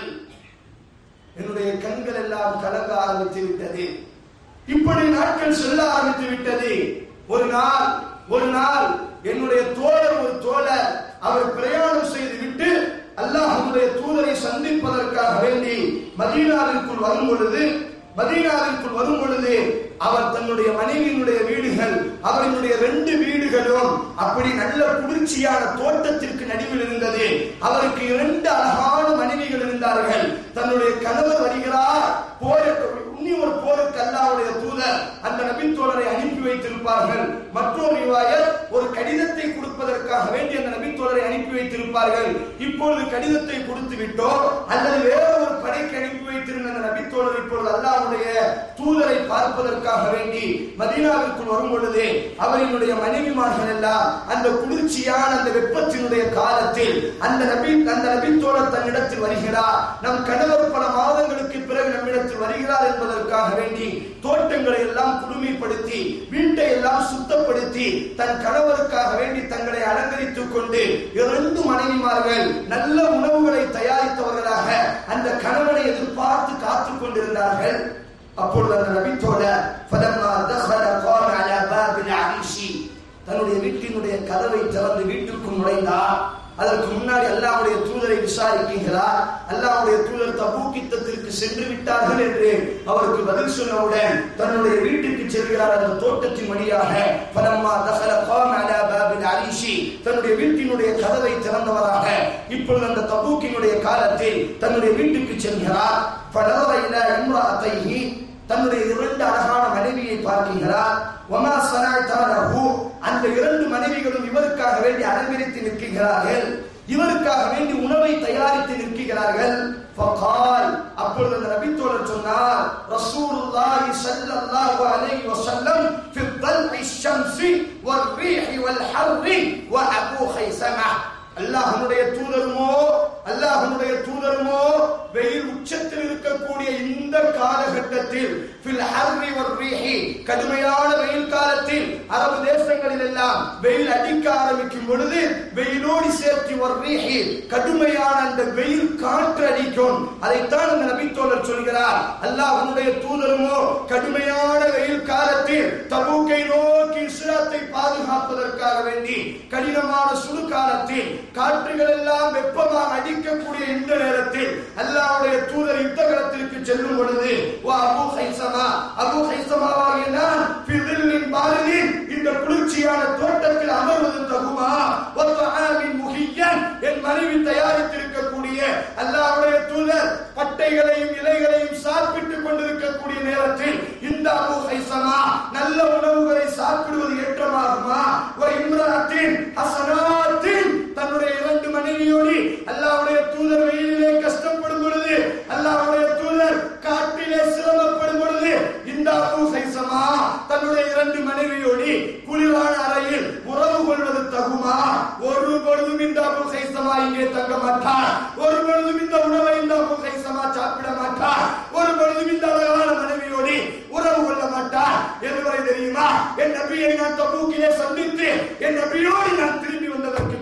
என்னுடைய கண்கள் எல்லாம் கலங்க ஆரம்பித்து விட்டது இப்படி நாட்கள் செல்ல ஆரம்பித்து விட்டது ஒரு நாள் ஒரு நாள் என்னுடைய தோழர் ஒரு தோழர் அவர் பிரயாணம் செய்து விட்டு அல்லாஹ்வுடைய தூதரை சந்திப்பதற்காக வேண்டி மதீனாவிற்குள் வரும் பொழுது மதீனாவிற்குள் வரும் பொழுது அவர் தன்னுடைய மனைவியினுடைய வீடுகள் அவர்களுடைய ரெண்டு வீடுகளும் அப்படி நல்ல குளிர்ச்சியான தோட்டத்திற்கு நடுவில் இருந்தது அவருக்கு இரண்டு அழகான மனைவிகள் இருந்தார்கள் தன்னுடைய கணவர் வருகிறார் போர் உன்னி ஒரு போருக்கு அல்லாவுடைய தூதர் அந்த நபித்தோழரை அனுப்பி வைத்திருப்பார்கள் மற்றொரு ரிவாயத் ஒரு கடிதத்தை கொடுப்பதற்காக வேண்டி அந்த நபித்தோழரை அனுப்பி வைத்திருப்பார்கள் இப்பொழுது கடிதத்தை கொடுத்து விட்டோ அல்லது வேற ஒரு படைக்கு அனுப்பி வைத்திருந்த அந்த நபித்தோழர் இப்பொழுது அல்லாவுடைய தூதரை பார்ப்பதற்காக வேண்டி மதீனாவிற்குள் வரும் பொழுது அவரினுடைய மனைவிமார்கள் எல்லாம் அந்த குளிர்ச்சியான அந்த வெப்பத்தினுடைய காலத்தில் அந்த நபி அந்த நபித்தோழர் தன்னிடத்தில் வருகிறார் நம் கணவர் பல மாதங்களுக்கு பிறகு நம்மிடத்தில் வருகிறார் என்பதற்காக வேண்டி தோட்டங்களை எல்லாம் குளுமைப்படுத்தி வீட்டை எல்லாம் சுத்தப்படுத்தி தன் கணவருக்காக வேண்டி தங்களை அலங்கரித்துக் கொண்டு இரண்டு மனைவிமார்கள் நல்ல உணவுகளை தயாரித்தவர்களாக அந்த கணவனை எதிர்பார்த்து காத்துக் கொண்டிருந்தார்கள் அப்பொழுது அந்த நபித்தோட ஃபலம்மா தஹல கான அலா பாபில் அரிஷி தன்னுடைய வீட்டினுடைய கதவை திறந்து வீட்டிற்குள் நுழைந்தார் அதற்கு முன்னாடி அல்லாஹ்வுடைய தூதரை விசாரிக்கிறார் அல்லாஹ்வுடைய தூதர் தபூக் யுத்தத்திற்கு சென்று விட்டார்கள் என்று அவருக்கு பதில் சொன்னவுடன் தன்னுடைய வீட்டுக்கு செல்கிறார் அந்த தோட்டத்தின் வழியாக ஃபலம்மா தஹல கான அலா பாபில் அரிஷி தன்னுடைய வீட்டினுடைய கதவை திறந்தவராக இப்பொழுது அந்த தபூக்கினுடைய காலத்தில் தன்னுடைய வீட்டுக்கு செல்கிறார் ஃபனதர இலா இம்ராத்தைஹி தன்னுடைய இரண்டு அழகான மனைவியை பார்க்கிறார் ஒமா சனாய்தானஹு அந்த இரண்டு மனைவிகளும் இவருக்காக வேண்டி அலங்கரித்து நிற்கிறார்கள் இவருக்காக வேண்டி உணவை தயாரித்து நிற்கிறார்கள் ஃபகால் அப்பொழுது அந்த நபித்தோழர் சொன்னார் ரசூலுல்லாஹி ஸல்லல்லாஹு அலைஹி வஸல்லம் ஃபி ظلع الشمس والريح والحر وابو خيثمه அல்லாஹ்வுடைய தூதருமோ அல்லாஹ்வுடைய தூதருமோ வெயில் உச்சத்தில் இருக்கக்கூடிய இந்த காலகட்டத்தில் ஃபில் ஹர்ரி வர் ரீஹி கடுமையான வெயில் காலத்தில் அரபு தேசங்களில் எல்லாம் வெயில் அடிக்க ஆரம்பிக்கும் பொழுது வெயிலோடு சேர்த்து வர் ரீஹி கடுமையான அந்த வெயில் காற்று அடிக்கும் அதைத்தான் அந்த நபித்தோழர் சொல்கிறார் அல்லாஹ்வுடைய தூதருமோ கடுமையான வெயில் காலத்தில் தபூக்கை நோக்கி இஸ்லாத்தை பாதுகாப்பதற்காக வேண்டி கடினமான சுடு காலத்தில் காற்றுகள் எல்லாம் வெப்பமாக அடிக்கக்கூடிய இந்த நேரத்தில் அல்லாஹ்வுடைய தூதர் யுத்தகலத்திற்கு செல்லும் பொழுது வா அபூ ஹைசமா அபூ ஹைசமாவாகிய நான் ஃபி தில்லின் பாரதின் இந்த குளிர்ச்சியான தோட்டத்தில் அமர்வது தகுமா வத்தஆமின் முஹியன் என் மனைவி தயாரித்திருக்கக்கூடிய அல்லாஹ்வுடைய தூதர் பட்டைகளையும் இலைகளையும் சாப்பிட்டுக் கொண்டிருக்கக்கூடிய நேரத்தில் இந்த அபூ ஹைசமா நல்ல உணவுகளை சாப்பிடுவது ஏற்றமாகுமா ஒரு இம்ராத்தின் ஹசனாத்தின் தன்னுடைய இரண்டு மனைவியோடு அல்லாஹ்வுடைய தூதர் வெயிலிலே கஷ்டப்படும் பொழுது அல்லாஹ்வுடைய தூதர் காட்டிலே சிரமப்படும் பொழுது இந்த அபூ ஹைசமா தன்னுடைய இரண்டு மனைவியோடு குளிரான அறையில் உறவு கொள்வது தகுமா ஒரு பொழுதும் இந்த அபூ ஹைசமா இங்கே தங்க மாட்டார் ஒரு பொழுதும் இந்த உணவை இந்த அபூ ஹைசமா சாப்பிட மாட்டார் ஒரு பொழுதும் இந்த அழகான மனைவியோடு உறவு கொள்ள மாட்டார் எதுவரை தெரியுமா என் நபியை நான் தபூக்கிலே சந்தித்து என் நபியோடு நான் திரும்பி வந்ததற்கு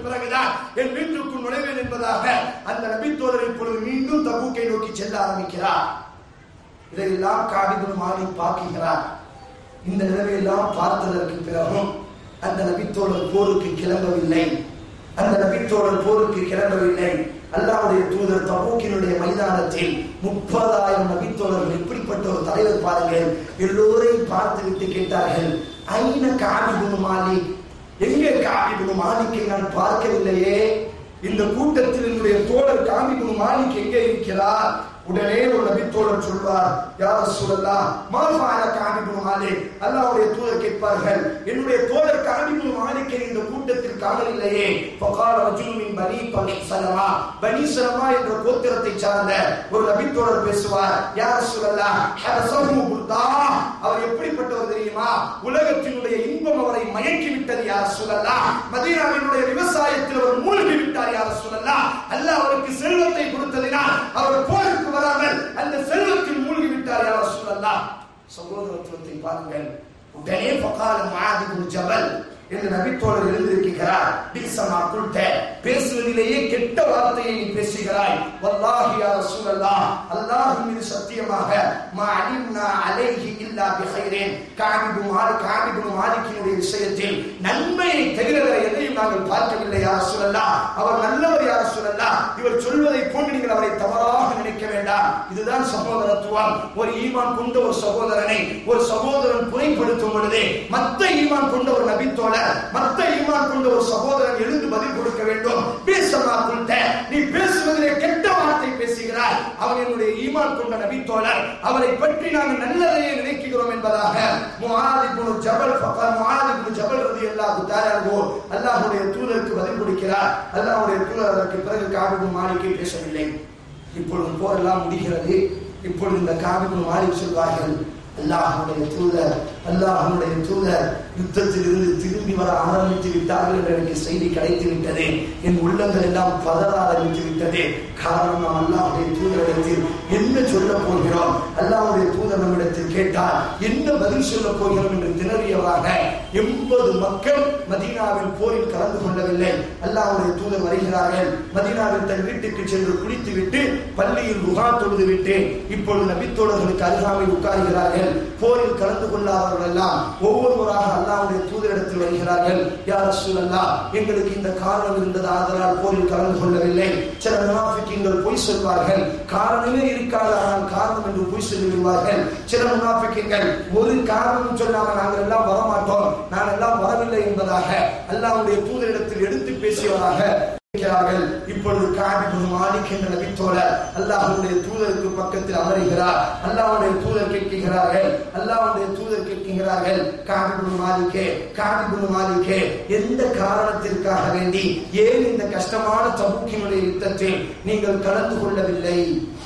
ஆரம்பிக்கிறார் இதையெல்லாம் காபிபுல் மாலிக் பார்க்கிறார் இந்த நிலைமையெல்லாம் பார்த்ததற்கு பிறகும் அந்த நபித்தோழர் போருக்கு கிளம்பவில்லை அந்த நபித்தோழர் போருக்கு கிளம்பவில்லை அல்லாவுடைய தூதர் தபூக்கினுடைய மைதானத்தில் முப்பதாயிரம் நபித்தோழர்கள் எப்படிப்பட்ட ஒரு தலைவர் பாருங்கள் எல்லோரையும் பார்த்து விட்டு கேட்டார்கள் ஐன காபிபுல் மாலிக் எங்கே காபிபுல் மாலிக்கை நான் பார்க்கவில்லையே இந்த கூட்டத்தில் என்னுடைய தோழர் காமிபுல் மாலிக் எங்கே இருக்கிறார் உடனே ஒரு நபித்தோழர் சொல்வார் யார் சொல்லலாம் மாஃபான காமிபுல் மாலிக் அல்லாஹ்வுடைய தூதர் கேட்பார்கள் என்னுடைய தோழர் காமிபுல் மாலிக்கை இந்த கூட்டத்தில் காணவில்லையே ஃபகால ரஜுல் மின் பனி பனி சலமா பனி சலமா என்ற கோத்திரத்தை சார்ந்த ஒரு நபித்தோழர் பேசுவார் யார் சொல்லலாம் ஹரசஹு புர்தா அவர் எப்படிப்பட்டவர் தெரியுமா உலகத்தினுடைய இன்பம் அவரை மயக்கி விட்டது யார் சொல்லலாம் மதீனாவினுடைய விவசாயத்தில் அவர் மூழ்கி விட்டார் யார் சொல்லலாம் அல்லாஹ் அவருக்கு செல்வத்தை கொடுத்ததினால் அவர் போருக்கு வராமல் அந்த செல்வத்தில் மூழ்கி விட்டார் யார் சொல்லலாம் சகோதரத்துவத்தை பாருங்கள் உடனே பகால மாதிரி ஜபல் என்று நபித்தோழர் எழுந்திருக்கிறார் பிசமா குல்ட பேசுவதிலேயே கெட்ட வார்த்தையை நீ பேசுகிறாய் வல்லாஹி யா ரசூலல்லாஹ் அல்லாஹ் மீது சத்தியமாக மா அலிம்னா அலைஹி இல்லா பிஹைரின் காபிபு மாலிக் காபிபு மாலிக்கினுடைய விஷயத்தில் நன்மையை தவிர வேற எதையும் நாங்கள் பார்க்கவில்லை யா ரசூலல்லாஹ் அவர் நல்லவர் யா ரசூலல்லாஹ் இவர் சொல்வதை போன்று நீங்கள் அவரை தவறாக நினைக்க வேண்டாம் இதுதான் சகோதரத்துவம் ஒரு ஈமான் கொண்ட ஒரு சகோதரனை ஒரு சகோதரன் புனைப்படுத்தும் பொழுது மத்த ஈமான் கொண்ட ஒரு நபித்தோழர் மத்த ஈமான் கொண்ட ஒரு சகோதரன் எழுந்து பதில் கொடுக்க வேண்டும் பேசமா கொண்ட நீ பேசுவதிலே கெட்ட வார்த்தை பேசுகிறாய் அவன் என்னுடைய ஈமான் கொண்ட நபித்தோழர் அவரை பற்றி நாங்கள் நல்லதையே நினைக்கிறோம் என்பதாக முஆதி இப்னு ஜபல் ஃபகர் முஆதி இப்னு ஜபல் ரலியல்லாஹு தஆலா அன்ஹு அல்லாஹ்வுடைய தூதருக்கு பதில் கொடுக்கிறார் அல்லாஹ்வுடைய தூதர் அதற்கு பிறகு காபிபு மாலிக்கை பேசவில்லை இப்பொழுது போரெல்லாம் முடிகிறது இப்பொழுது இந்த காபிபு மாலிக் சொல்வார்கள் அல்லாஹ்வுடைய தூதர் அல்லாஹ்வுடைய தூதர் யுத்தத்தில் இருந்து திரும்பி வர ஆரம்பித்து விட்டார்கள் என்று எனக்கு செய்தி கிடைத்து விட்டது என் உள்ளங்கள் எல்லாம் பதற ஆரம்பித்து விட்டது காரணம் நாம் அல்லாஹ்வுடைய தூதரிடத்தில் என்ன சொல்ல போகிறோம் அல்லாஹ்வுடைய தூதர் நம்மிடத்தில் கேட்டால் என்ன பதில் சொல்ல போகிறோம் என்று திணறியவராக எண்பது மக்கள் மதீனாவில் போரில் கலந்து கொள்ளவில்லை அல்லாஹ்வுடைய தூதர் வருகிறார்கள் மதீனாவில் தன் வீட்டுக்கு சென்று குளித்து விட்டு பள்ளியில் ருகா தொழுது விட்டு இப்பொழுது நபித்தோழர்களுக்கு அருகாமையில் உட்காருகிறார்கள் போரில் கலந்து கொள்ளாதவர்கள் எல்லாம் ஒவ்வொருவராக அல்லாஹ்வுடைய தூதரிடத்தில் வருகிறார்கள் யார் ரசூலல்லாஹ் எங்களுக்கு இந்த காரணம் இருந்தது ஆதலால் போரில் கலந்து கொள்ளவில்லை சில முனாஃபிக்கீன்கள் பொய் சொல்வார்கள் காரணமே இருக்காது ஆனால் காரணம் என்று பொய் சொல்லி விடுவார்கள் சில முனாஃபிக்கீன்கள் ஒரு காரணமும் சொல்லாமல் நாங்கள் எல்லாம் வரமாட்டோம் நான் எல்லாம் வரவில்லை என்பதாக அல்லாஹ்வுடைய தூதரிடத்தில் எடுத்து பேசியவராக இருக்கிறார்கள் இப்பொழுது காபிபு மாலிக் என்ற நபித்தோழர் அல்லாஹ்வுடைய தூதருக்கு பக்கத்தில் அமருகிறார் அல்லாஹ்வுடைய தூதர் கேட்கிறார்கள் அல்லாஹ்வுடைய தூதர் கேட்கிறார்கள் காபிபு மாலிக்கே காபிபு மாலிக்கே எந்த காரணத்திற்காக வேண்டி ஏன் இந்த கஷ்டமான தபூக்கினுடைய யுத்தத்தில் நீங்கள் கலந்து கொள்ளவில்லை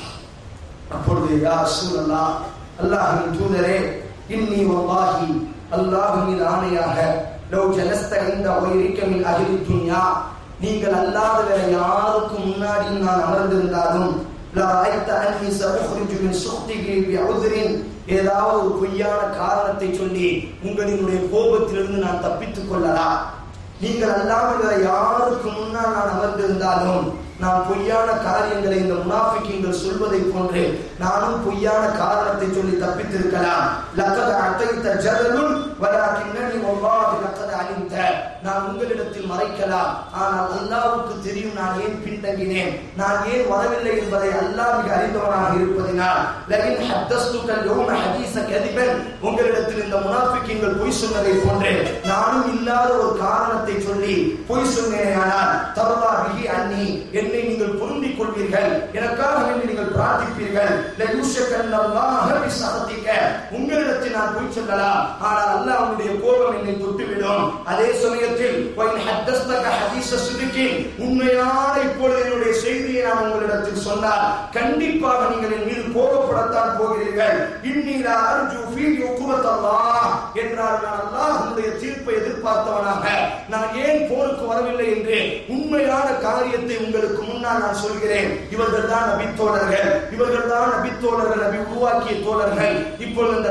அப்பொழுது யா ரசூலல்லா அல்லாஹ்வின் தூதரே இன்னி வல்லாஹி அல்லாஹ்வின் ஆணையாக லவ் ஜலஸ்த இந்த ஒய்ரிக்க மின் அஹ்லி துன்யா நீங்கள் அல்லாத வேற யாருக்கும் முன்னாடியும் நான் அமர்ந்திருந்தாலும் லராய்த்த அன்னி சஅخرج من سخطه بعذر ஏதாவது ஒரு பொய்யான காரணத்தை சொல்லி உங்களினுடைய கோபத்திலிருந்து நான் தப்பித்துக் கொள்ளலாம் நீங்கள் அல்லாமல் வேற யாருக்கு முன்னால் நான் அமர்ந்திருந்தாலும் நான் பொய்யான காரியங்களை இந்த முனாஃபிக்கீங்கள் சொல்வதை போன்று நானும் பொய்யான காரணத்தை சொல்லி தப்பித்திருக்கலாம் லக்கத அத்தைத்த ஜதலுன் வலாக்கின்னனி வல்லாஹி லக்கத அலிம்த நான் உங்களிடத்தில் மறைக்கலாம் ஆனால் அல்லாஹ்வுக்கு தெரியும் நான் ஏன் பின்தங்கினேன் நான் ஏன் வரவில்லை என்பதை அல்லாஹ் மிக அறிந்தவனாக இருப்பதினால் லகின் ஹத்தஸ்துக்கல் யௌம ஹதீஸ கதிபன் உங்களிடத்தில் இந்த முனாஃபிக்கீங்கள் பொய் சொன்னதை போன்று நானும் இல்லாத ஒரு காரணத்தை சொல்லி பொய் சொன்னேனானால் தவறா பிஹி அன்னி என்னை நீங்கள் பொருந்திக் கொள்வீர்கள் எனக்காக வேண்டி நீங்கள் பிரார்த்திப்பீர்கள் லயூஷக்கல்லாஹ பிஸஹதிக உங்களிடத்தில் நான் பொய் சொல்லலாம் ஆனால் அல்லாஹ் உன்னுடைய கோபம் என்னை தொட்டுவிடும் அதே சமயத்தில் வைன் ஹத்தஸ்தக ஹதீஸ சிதுக்கி உண்மையான இப்பொழுது என்னுடைய செய்தியை நான் உங்களிடத்தில் சொன்னால் கண்டிப்பாக நீங்கள் என் மீது கோபப்படத்தான் போகிறீர்கள் இன்னிலா அர்ஜு ஃபீ யுகுபத்தல்லாஹ் என்றால் நான் அல்லாஹ்வுடைய தீர்ப்பை எதிர்பார்த்தவனாக நான் ஏன் போருக்கு வரவில்லை என்று உண்மையான காரியத்தை உங்களுக்கு முன்னால் நான் சொல்கிறேன் இவர்கள் தான் நபித்தோழர்கள் இவர்கள் தான் நபித்தோழர்கள் நபி உருவாக்கிய தோழர்கள் இப்பொழுது இந்த காபிபு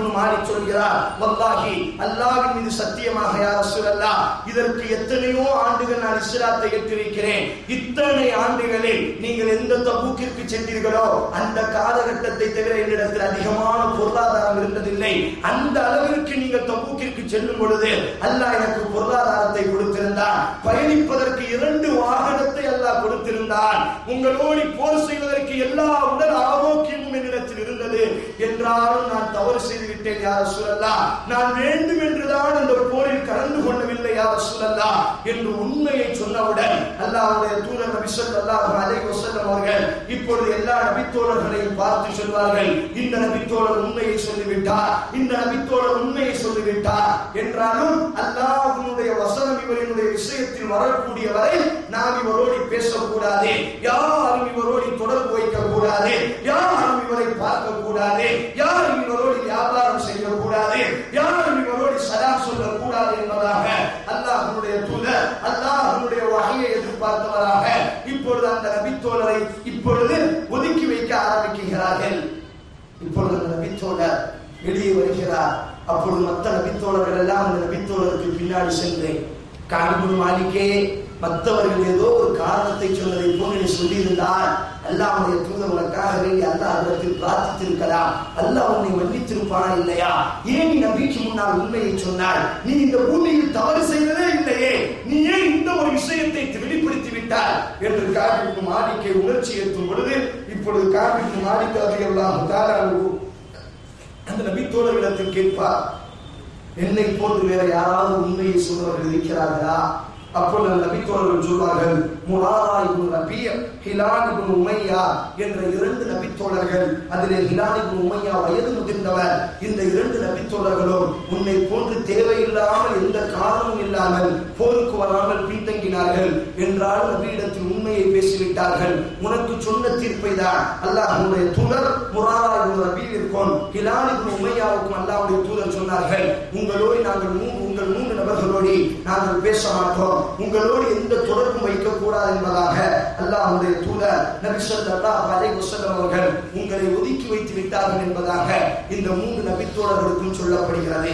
இப்னு மாலிக் சொல்கிறார் வல்லாஹி அல்லாஹ்வின் மீது சத்தியமாக யா ரசூலல்லாஹ் இதற்கு எத்தனையோ ஆண்டுகள் நான் இஸ்லாத்தை ஏற்றிருக்கிறேன் இத்தனை ஆண்டுகளில் நீங்கள் எந்த தபூக்கிற்கு சென்றீர்களோ அந்த காலகட்டத்தை தவிர என்னிடத்தில் அதிகமான பொருளாதாரம் இருந்ததில்லை அந்த அளவிற்கு நீங்கள் தபூக்கிற்கு செல்லும் பொழுது அல்லாஹ் எனக்கு பொருளாதாரத்தை கொடுத்திருந்தான் பயணிப்பதற்கு இரண்டு வாகனத்தை அல்லாஹ் கொடுத்திருந்தான் உங்களோடு போர் செய்வதற்கு எல்லா உடல் ஆரோக்கியமும் என்னிடத்தில் இருந்தது என்றாலும் நான் தவறு செய்து விட்டேன் யார் சொல்லலாம் நான் வேண்டும் என்றுதான் அந்த போரில் கலந்து கொள்ளவில்லை யார் சொல்லலாம் என்று உண்மையை சொன்னவுடன் அல்லாஹ்வுடைய தூதர் நபி ஸல்லல்லாஹு அலைஹி வஸல்லம் அவர்கள் இப்பொழுது எல்லா நபித்தோழர்களையும் பார்த்து சொல்வார்கள் இந்த நபித்தோழர் உண்மையை சொல்லிவிட்டார் இந்த நபித்தோழர் உண்மையை சொல்லிவிட்டார் என்றாலும் அல்லாஹ்வுடைய வசனம் இவரினுடைய விஷயத்தில் வரக்கூடிய வரை நாம் இவரோடு பேசக்கூடாது யாரும் இவரோடு தொடர்பு வைக்க கூடாது யாரும் இவரை பார்க்க கூடாது யாரும் இவரோடு வியாபாரம் செய்யக்கூடாது யாரும் இவரோடு சலாம் சொல்லக்கூடாது என்பதாக அல்லாஹ்வுடைய தூதர் அல்லாஹ்வுடைய வகையை எதிர்பார்த்தவராக இப்பொழுது அந்த நபித்தோழரை இப்பொழுது ஒதுக்கி வைக்க ஆரம்பிக்கிறார்கள் இப்பொழுது அந்த நபித்தோழர் வெளியே வருகிறார் அப்பொழுது மற்ற நபித்தோழர்கள் எல்லாம் அந்த நபித்தோழருக்கு பின்னாடி சென்று காண்பு மாலிக்கே மற்றவர்கள் ஏதோ ஒரு காரணத்தை சொன்னதை போல நீ சொல்லியிருந்தால் அல்லாஹ்வுடைய தூதர் உனக்காக வேண்டி அல்லாஹ் இடத்தில் பிரார்த்தித்திருக்கலாம் அல்லாஹ் உன்னை மன்னித்திருப்பானா இல்லையா ஏன் நீ நபிக்கு முன்னால் உண்மையை சொன்னாய் நீ இந்த பூமியில் தவறு செய்ததே இல்லையே நீ ஏன் இந்த ஒரு விஷயத்தை வெளிப்படுத்தி விட்டாய் என்று காபிக்கு மாலிக்கை உணர்ச்சி ஏற்றும் பொழுது இப்பொழுது காபிக்கு மாலிக்கு அதிகெல்லாம் அந்த நபித்தோழர்களிடத்தில் கேட்பார் என்னை போன்று வேற யாராவது உண்மையை சொல்றவர்கள் இருக்கிறார்களா அப்பொழுது அந்த நபித்தோழர்கள் சொல்வார்கள் முராரா இப்னு ரபிய ஹிலான் இப்னு உமையா என்ற இரண்டு நபித்தோழர்கள் அதிலே ஹிலான் இப்னு உமையா வயது முதிர்ந்தவர் இந்த இரண்டு நபித்தோழர்களும் உன்னை போன்று தேவையில்லாமல் எந்த காரணமும் இல்லாமல் போருக்கு வராமல் பின்தங்கினார்கள் என்றால் நபியிடத்தில் உண்மையை பேசிவிட்டார்கள் உனக்கு சொன்ன தீர்ப்பை தான் அல்லாஹ்வுடைய தூதர் முராரா இப்னு ரபியிற்கும் ஹிலான் இப்னு உமையாவுக்கும் அல்லாஹ்வுடைய தூதர் சொன்னார்கள் உங்களோடு நாங்கள் மூன்று உங்கள் மூன்று நபர்களோடு நாங்கள் பேச மாட்டோம் உங்களோடு எந்த தொடர்பும் வைக்கக்கூடாது என்பதாக அல்லாஹ்வுடைய தூதர் நபி ஸல்லல்லாஹு அலைஹி வஸல்லம் அவர்கள் உங்களை ஒதுக்கி வைத்து விட்டார்கள் என்பதாக இந்த மூன்று நபித்தோழர்களுக்கும் சொல்லப்படுகிறது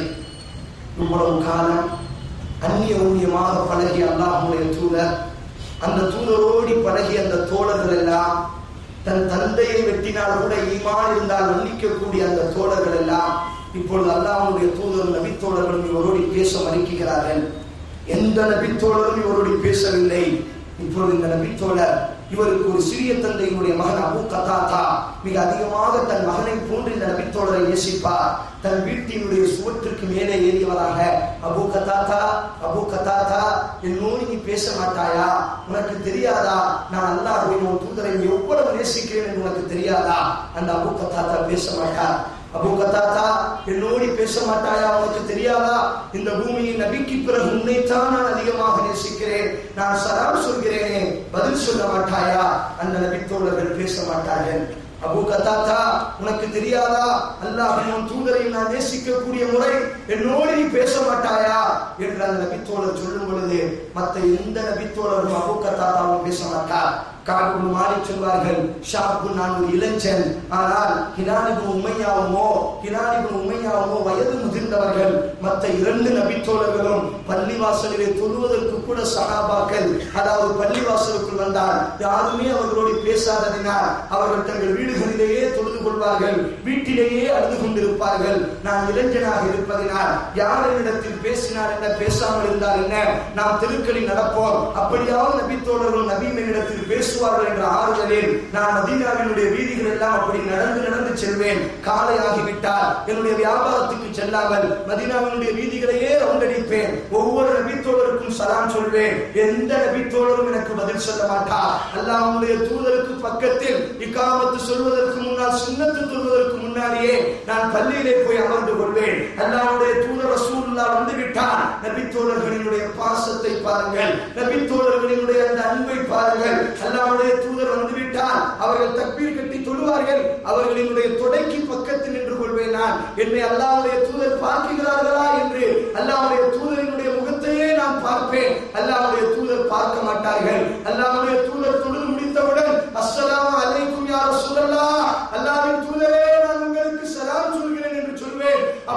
இவ்வளவு காலம் அந்நிய ஊழியமாக பழகிய அல்லாஹ்வுடைய தூதர் அந்த தூதரோடி பழகிய அந்த தோழர்கள் எல்லாம் தன் தந்தையை வெட்டினால் கூட ஈமான் இருந்தால் மன்னிக்கக்கூடிய அந்த தோழர்கள் எல்லாம் இப்பொழுது அல்லாஹ்வுடைய தூதரும் நபித்தோழர்களும் இவரோடு பேச மறுக்கிறார்கள் எந்த நபித்தோழரும் இவரோடு பேசவில்லை இப்பொழுது இந்த நபித்தோழர் இவருக்கு ஒரு சிறிய தந்தையினுடைய மகன் அபு கதாதா மிக அதிகமாக தன் மகனை போன்று இந்த நபித்தோழரை நேசிப்பார் தன் வீட்டினுடைய சுவற்றிற்கு மேலே ஏறியவராக அபு கதாதா அபு கதாதா என்னோடு நீ பேச மாட்டாயா உனக்கு தெரியாதா நான் அல்லாஹ்வின் ஒரு தூதரை எவ்வளவு நேசிக்கிறேன் என்று உனக்கு தெரியாதா அந்த அபு கதாதா பேச மாட்டார் அபு கத்தாத்தா என்னோடு பேச மாட்டாயா உனக்கு தெரியாதா இந்த பூமியின் நபிக்கு பிறகு உன்னைத்தான் நான் அதிகமாக நேசிக்கிறேன் நான் சலாம் சொல்கிறேனே பதில் சொல்ல மாட்டாயா அந்த நபித்தோழர்கள் பேச மாட்டார்கள் அபு கத்தாத்தா உனக்கு தெரியாதா அல்லாஹ் தூதரை நான் நேசிக்கக்கூடிய முறை என்னோடு நீ பேச மாட்டாயா என்று அந்த நபித்தோழர் சொல்லும் பொழுது மற்ற எந்த நபித்தோழரும் அபு கத்தாத்தாவும் பேச மாட்டார் காபுல் மாலிக் சொல்வார்கள் ஷாபு நான் ஒரு இளைஞன் ஆனால் ஹிலானிபு உமையாவுமோ ஹிலானிபு உமையாவுமோ வயது முதிர்ந்தவர்கள் மற்ற இரண்டு நபித்தோழர்களும் பள்ளிவாசலிலே தொழுவதற்கு கூட சகாபாக்கள் அதாவது பள்ளிவாசலுக்குள் வந்தால் யாருமே அவர்களோடு பேசாததினால் அவர்கள் தங்கள் வீடுகளிலேயே தொழுது கொள்வார்கள் வீட்டிலேயே அழுது கொண்டிருப்பார்கள் நான் இளைஞனாக இருப்பதினால் யார் என்னிடத்தில் பேசினார் என்ன பேசாமல் இருந்தால் என்ன நாம் தெருக்களில் நடப்போம் அப்படியாவது நபித்தோழர்கள் நபீனிடத்தில் பேசுவார்கள் என்ற ஆறுதலில் நான் மதீனாவினுடைய வீதிகள் எல்லாம் அப்படி நடந்து நடந்து செல்வேன் காலை ஆகிவிட்டால் என்னுடைய வியாபாரத்துக்கு செல்லாமல் மதீனாவினுடைய வீதிகளையே ரவுண்டடிப்பேன் ஒவ்வொரு நபித்தோழருக்கும் சலாம் சொல்வேன் எந்த நபித்தோழரும் எனக்கு பதில் சொல்ல மாட்டார் அல்லாஹ்வுடைய தூதருக்கு பக்கத்தில் இக்காமத்து சொல்வதற்கு முன்னால் சுண்ணத்து சொல்வதற்கு முன்னாடியே நான் பள்ளியிலே போய் அமர்ந்து கொள்வேன் அல்லாஹ்வுடைய தூதர் ரசூலுல்லாஹ் வந்து விட்டார் நபித்தோழர்களினுடைய பாசத்தை பாருங்கள் நபித்தோழர்களினுடைய அந்த அன்பை பாருங்கள் அல்லாஹ்வுடைய தூதர் வந்து விட்டார் அவர்கள் தக்பீர் கட்டி தொழுவார்கள் அவர்களினுடைய தொடைக்கு பக்கத்தில் நின்று கொள்வேன் நான் என்னை அல்லாஹ்வுடைய தூதர் பார்க்கிறார்களா என்று அல்லாஹ்வுடைய தூதரினுடைய முகத்தையே நான் பார்ப்பேன் அல்லாஹ்வுடைய தூதர் பார்க்க மாட்டார்கள் அல்லாஹ்வுடைய தூதர் தொழுது முடித்தவுடன் அஸ்ஸலாமு அலைக்கும் யா ரசூலல்லாஹ் அல்லாஹ்வின் தூதரே நான் உங்களுக்கு சலாம் சொல்கிறேன் என்று சொல்வேன்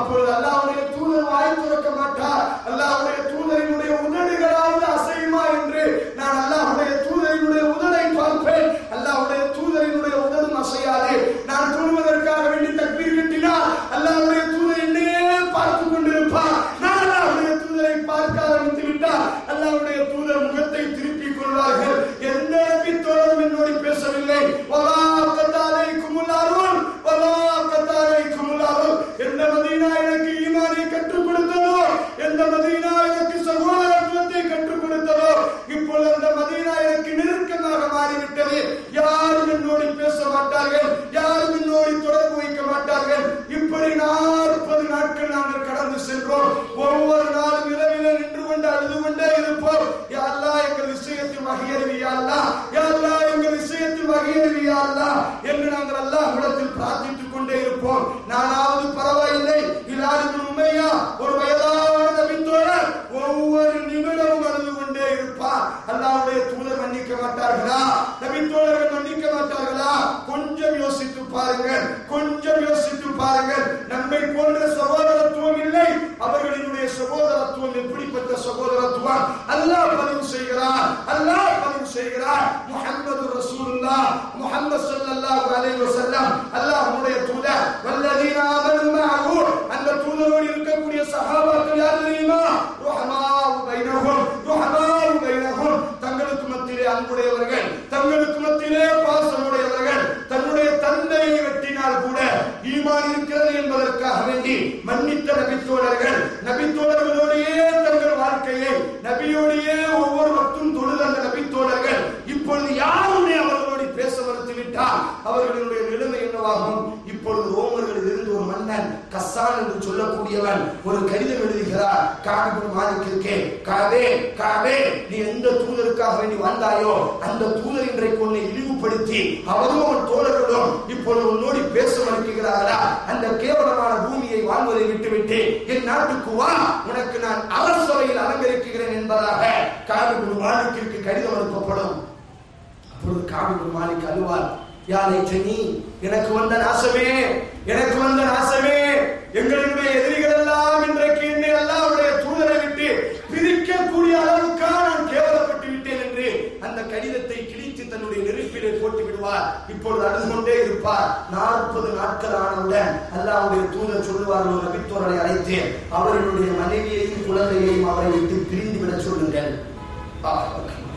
கொஞ்சம் யோசித்து பாருங்கள் நம்மை போன்ற சகோதரத்துவம் இல்லை அவர்களினுடைய சகோதரத்துவம் எப்படிப்பட்ட சகோதரத்துவம் அல்லாஹ் பதிவு செய்கிறார் அல்லாஹ் பதிவு செய்கிறார் முஹம்மது ரசூலுல்லாஹ் முஹம்மது ஸல்லல்லாஹு அலைஹி வஸல்லம் அல்லாஹ்வுடைய தூதர் வல்லதீன ஆமனு மஅஹு அந்த தூதரோடு இருக்கக்கூடிய சஹாபாக்கள் யார் தெரியுமா ருஹமாஉ பைனஹும் ருஹமாஉ பைனஹும் தங்களுக்கு மத்தியிலே அன்புடையவர்கள் தங்களுக்கு மத்தியிலே பாசமுடையவர்கள் தன்னுடைய தந்தையை வெட்டினால் கூட ஈமான் இருக்கிறது என்பதற்காக வேண்டி மன்னித்த நபித்தோழர்கள் நபித்தோழர்களோடையே தங்கள் வாழ்க்கையை நபியோடையே ஒவ்வொரு மட்டும் தொழுத அந்த நபித்தோழர்கள் இப்பொழுது யாருமே அவர்களோடு பேச மறுத்து விட்டால் அவர்களுடைய நிலைமை என்னவாகும் இப்பொழுது ரோமர்களில் இருந்து ஒரு மன்னன் கஸ்ஸான் என்று சொல்லக்கூடியவன் ஒரு கடிதம் எழுதுகிறார் காபிபுல் மாலிக்கிற்கே காவே காவே நீ எந்த தூதருக்காக வேண்டி வந்தாயோ அந்த தூதர் இன்றைக்கு உன்னை இழிவுபடுத்தி அவரும் அவன் தோழர்களும் இப்பொழுது உன்னோடு பேச மறுக்கிறார்களா அந்த கேவலமான பூமியை வாழ்வதை விட்டுவிட்டு என் நாட்டுக்கு வா உனக்கு நான் அரசவையில் அலங்கரிக்கிறேன் என்பதாக காபிபுல் மாலிக்கிற்கு கடிதம் அனுப்பப்படும் அப்பொழுது காபிபுல் மாலிக் அழுவார் யாரை நீ எனக்கு வந்த நாசமே எனக்கு வந்த நாசமே எங்களுடைய எதிரிகள் எல்லாம் இன்றைக்கு என்னை அல்லாவுடைய தூதரை விட்டு பிரிக்கக்கூடிய அளவுக்கா நான் கேவலப்பட்டு விட்டேன் என்று அந்த கடிதத்தை கிழித்து தன்னுடைய நெருப்பிலே போட்டு விடுவார் இப்பொழுது அழுது கொண்டே இருப்பார் நாற்பது நாட்கள் ஆனவுடன் அல்லாவுடைய தூதர் சொல்லுவார் ஒரு நபித்தோரனை அழைத்து அவர்களுடைய மனைவியையும் குழந்தையையும் அவரை விட்டு பிரிந்து விட சொல்லுங்கள் ஆஹ்,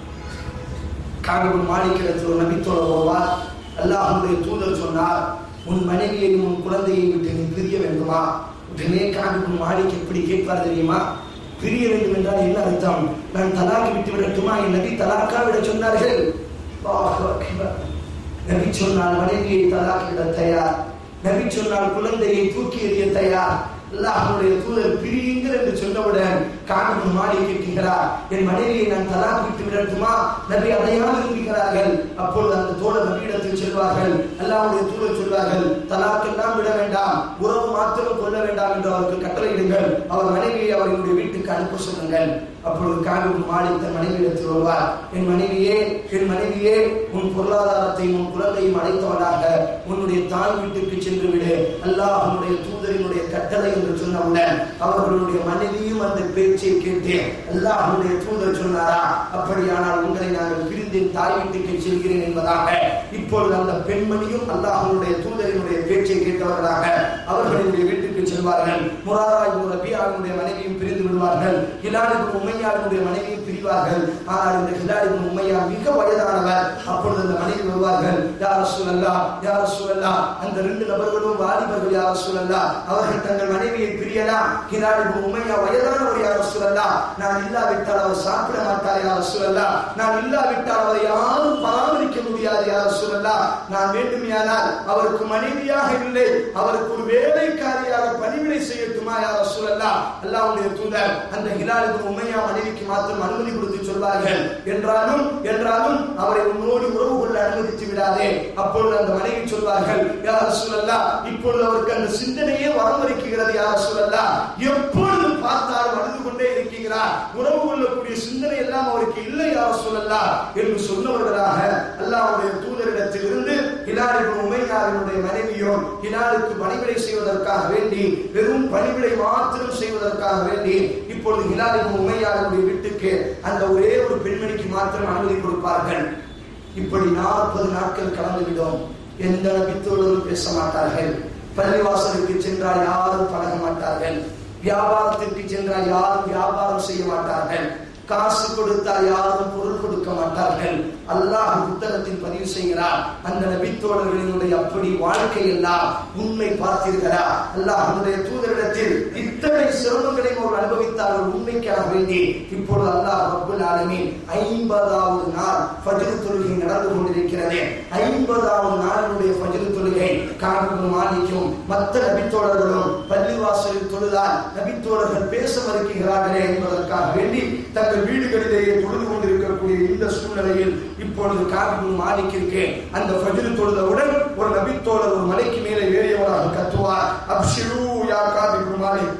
காகபுல் மாணிக்கிறத்தில் ஒரு நபித்தோழர் வருவார் அல்லாஹ்வுடைய தூதர் சொன்னார் உன் மனைவியையும் உன் குழந்தையை விட்டு நீ பிரிய வேண்டுமா உடனே காகபுல் மாணிக் எப்படி கேட்பார் தெரியுமா பிரிய வேண்டும் என்றால் என்ன அர்த்தம் நான் தலாக்கு விட்டு விடட்டுமா என் நபி தலாக்கா விட சொன்னார்கள் அல்லாஹு அக்பர். நபி சொன்னால் மனைவியை தலாக்கு விட தயார் நபி சொன்னால் குழந்தையை தூக்கி எறிய தயார் அல்லாஹ்வுடைய தூதர் பிரியுங்கள் என்று சொன்னவுடன் காணும் மாடி கேட்கிறார் என் மனைவியை நான் தலாக் விட்டு விடட்டுமா நபி அதையா விரும்புகிறார்கள் அப்பொழுது அந்த தோழர் நபியிடத்தில் செல்வார்கள் அல்லாஹ்வுடைய தூதர் சொல்வார்கள் தலாக் எல்லாம் விட வேண்டாம் உறவு மாத்திரம் கொள்ள வேண்டாம் என்று அவருக்கு கட்டளையிடுங்கள் அவர் மனைவியை அவர்களுடைய வீட்டுக்கு அனுப்ப சொல்லுங்கள் அப்பொழுது காணும் மாடி தன் மனைவியிடத்தில் வருவார் என் மனைவியே என் மனைவியே உன் பொருளாதாரத்தை உன் குழந்தையும் அழைத்தவனாக உன்னுடைய தாய் வீட்டுக்கு சென்று விடு அல்லாஹ் உன்னுடைய தூதரினுடைய கட்டளை என்று சொன்னவுடன் அவர்களுடைய மனைவியும் அந்த பேச்சை கேட்டு அல்லாஹ் உன்னுடைய தூதர் சொன்னாரா அப்படியானால் உங்களை நாங்கள் பிரிந்து என் தாய் வீட்டுக்கு செல்கிறேன் என்பதாக இப்பொழுது அந்த பெண்மணியும் அல்லாஹ்வுடைய தூதரினுடைய பேச்சை கேட்டவர்களாக அவர்களுடைய வீட்டுக்கு செல்வார்கள் முராராய் ரபியாவினுடைய மனைவியும் பிரிந்து விடுவார்கள் ஹிலாலிபுன் உமையாவினுடைய மனைவியும் பிரிவார்கள் ஆனால் இந்த ஹிலாலிபுன் உமையா மிக வயதானவர் அப்பொழுது அந்த மனைவி வருவார்கள் யார் சூழல்லா யார் சூழல்லா அந்த ரெண்டு நபர்களும் வாலிபர்கள் யார் சூழல்லா அவர்கள் தங்கள் மனைவியை பிரியலாம் ஹிலாலிபுன் உமையா வயதானவர் யார் சூழல்லா நான் இல்லாவிட்டால் அவர் சாப்பிட மாட்டார் யார் சூழல்லா நான் இல்லாவிட்டால் அவரை யாரும் பராமரிக்க முடியாது யார் சூழல்லா நான் வேண்டுமையானால் அவருக்கு மனைவியாக இல்லை அவருக்கு ஒரு வேலைக்காரியாக பணிவிடை செய்யட்டுமா யார் சூழல்லா அல்லாவுடைய தூதர் அந்த ஹிலாலுக்கு உண்மையா மனைவிக்கு மாத்திரம் அனுமதி கொடுத்து சொல்வார்கள் என்றாலும் என்றாலும் அவரை உன்னோடு உறவு கொள்ள அனுமதித்து விடாதே அப்பொழுது அந்த மனைவி சொல்வார்கள் யார் சூழல்லா இப்பொழுது அவருக்கு அந்த சிந்தனையே வரமளிக்கிறது யார் சூழல்லா எப்பொழுது பார்த்தாலும் அழுது கொண்டே இருக்கிறார் உறவு கொள்ளக்கூடிய சிந்தனை எல்லாம் அவருக்கு இல்லை யார் சூழல்லா என்று சொன்னவர்களாக அல்லாஹ்வுடைய தூதரிடத்தில் இருந்து ஹிலாலிபுன் உமையாவினுடைய மனைவியும் ஹிலாலுக்கு பணிவிடை செய்வதற்காக வேண்டி வெறும் பணிவிடை மாத்திரம் செய்வதற்காக வேண்டி இப்பொழுது ஹிலாலிபுன் உமையாவினுடைய வீட்டுக்கு அந்த ஒரே ஒரு பெண்மணிக்கு மாத்திரம் அனுமதி கொடுப்பார்கள் இப்படி நாற்பது நாட்கள் கலந்துவிடும் எந்த நபித்தோடும் பேச மாட்டார்கள் பள்ளிவாசலுக்கு சென்றால் யாரும் பழக மாட்டார்கள் வியாபாரத்திற்கு சென்றால் யாரும் வியாபாரம் செய்ய மாட்டார்கள் காசு கொடுத்தால் யாரும் பொருள் கொடுக்க மாட்டார்கள் அல்லாஹ் புத்தகத்தில் பதிவு செய்கிறார் அந்த நபித்தோழர்களினுடைய அப்படி வாழ்க்கை எல்லாம் உண்மை பார்த்தீர்களா அல்லாஹ் அவருடைய தூதரிடத்தில் இத்தனை சிரமங்களையும் அவர் அனுபவித்தார்கள் உண்மைக்காக வேண்டி இப்பொழுது அல்லாஹ் ரப்புல் ஆலமீன் ஐம்பதாவது நாள் ஃபஜ்ர் தொழுகை நடந்து கொண்டிருக்கிறது ஐம்பதாவது நாளினுடைய ஃபஜ்ர் தொழுகை காணும் மாலிக்கும் மற்ற நபித்தோழர்களும் பள்ளிவாசலில் தொழுதால் நபித்தோழர்கள் பேச மறுக்கிறார்களே என்பதற்காக வேண்டி தங்கள் வீடுகளிலேயே தொழுது கொண்டிருக்கக்கூடிய இந்த சூழ்நிலையில் இப்பொழுது காபிபுல் மாலிக்கிற்கு அந்த ஃபஜ்ர் தொழுதவுடன் ஒரு நபித்தோழர் ஒரு மலைக்கு மேலே ஏறியவராக கத்துவார் அப்ஷிரு யா காபிபுல் மாலிக்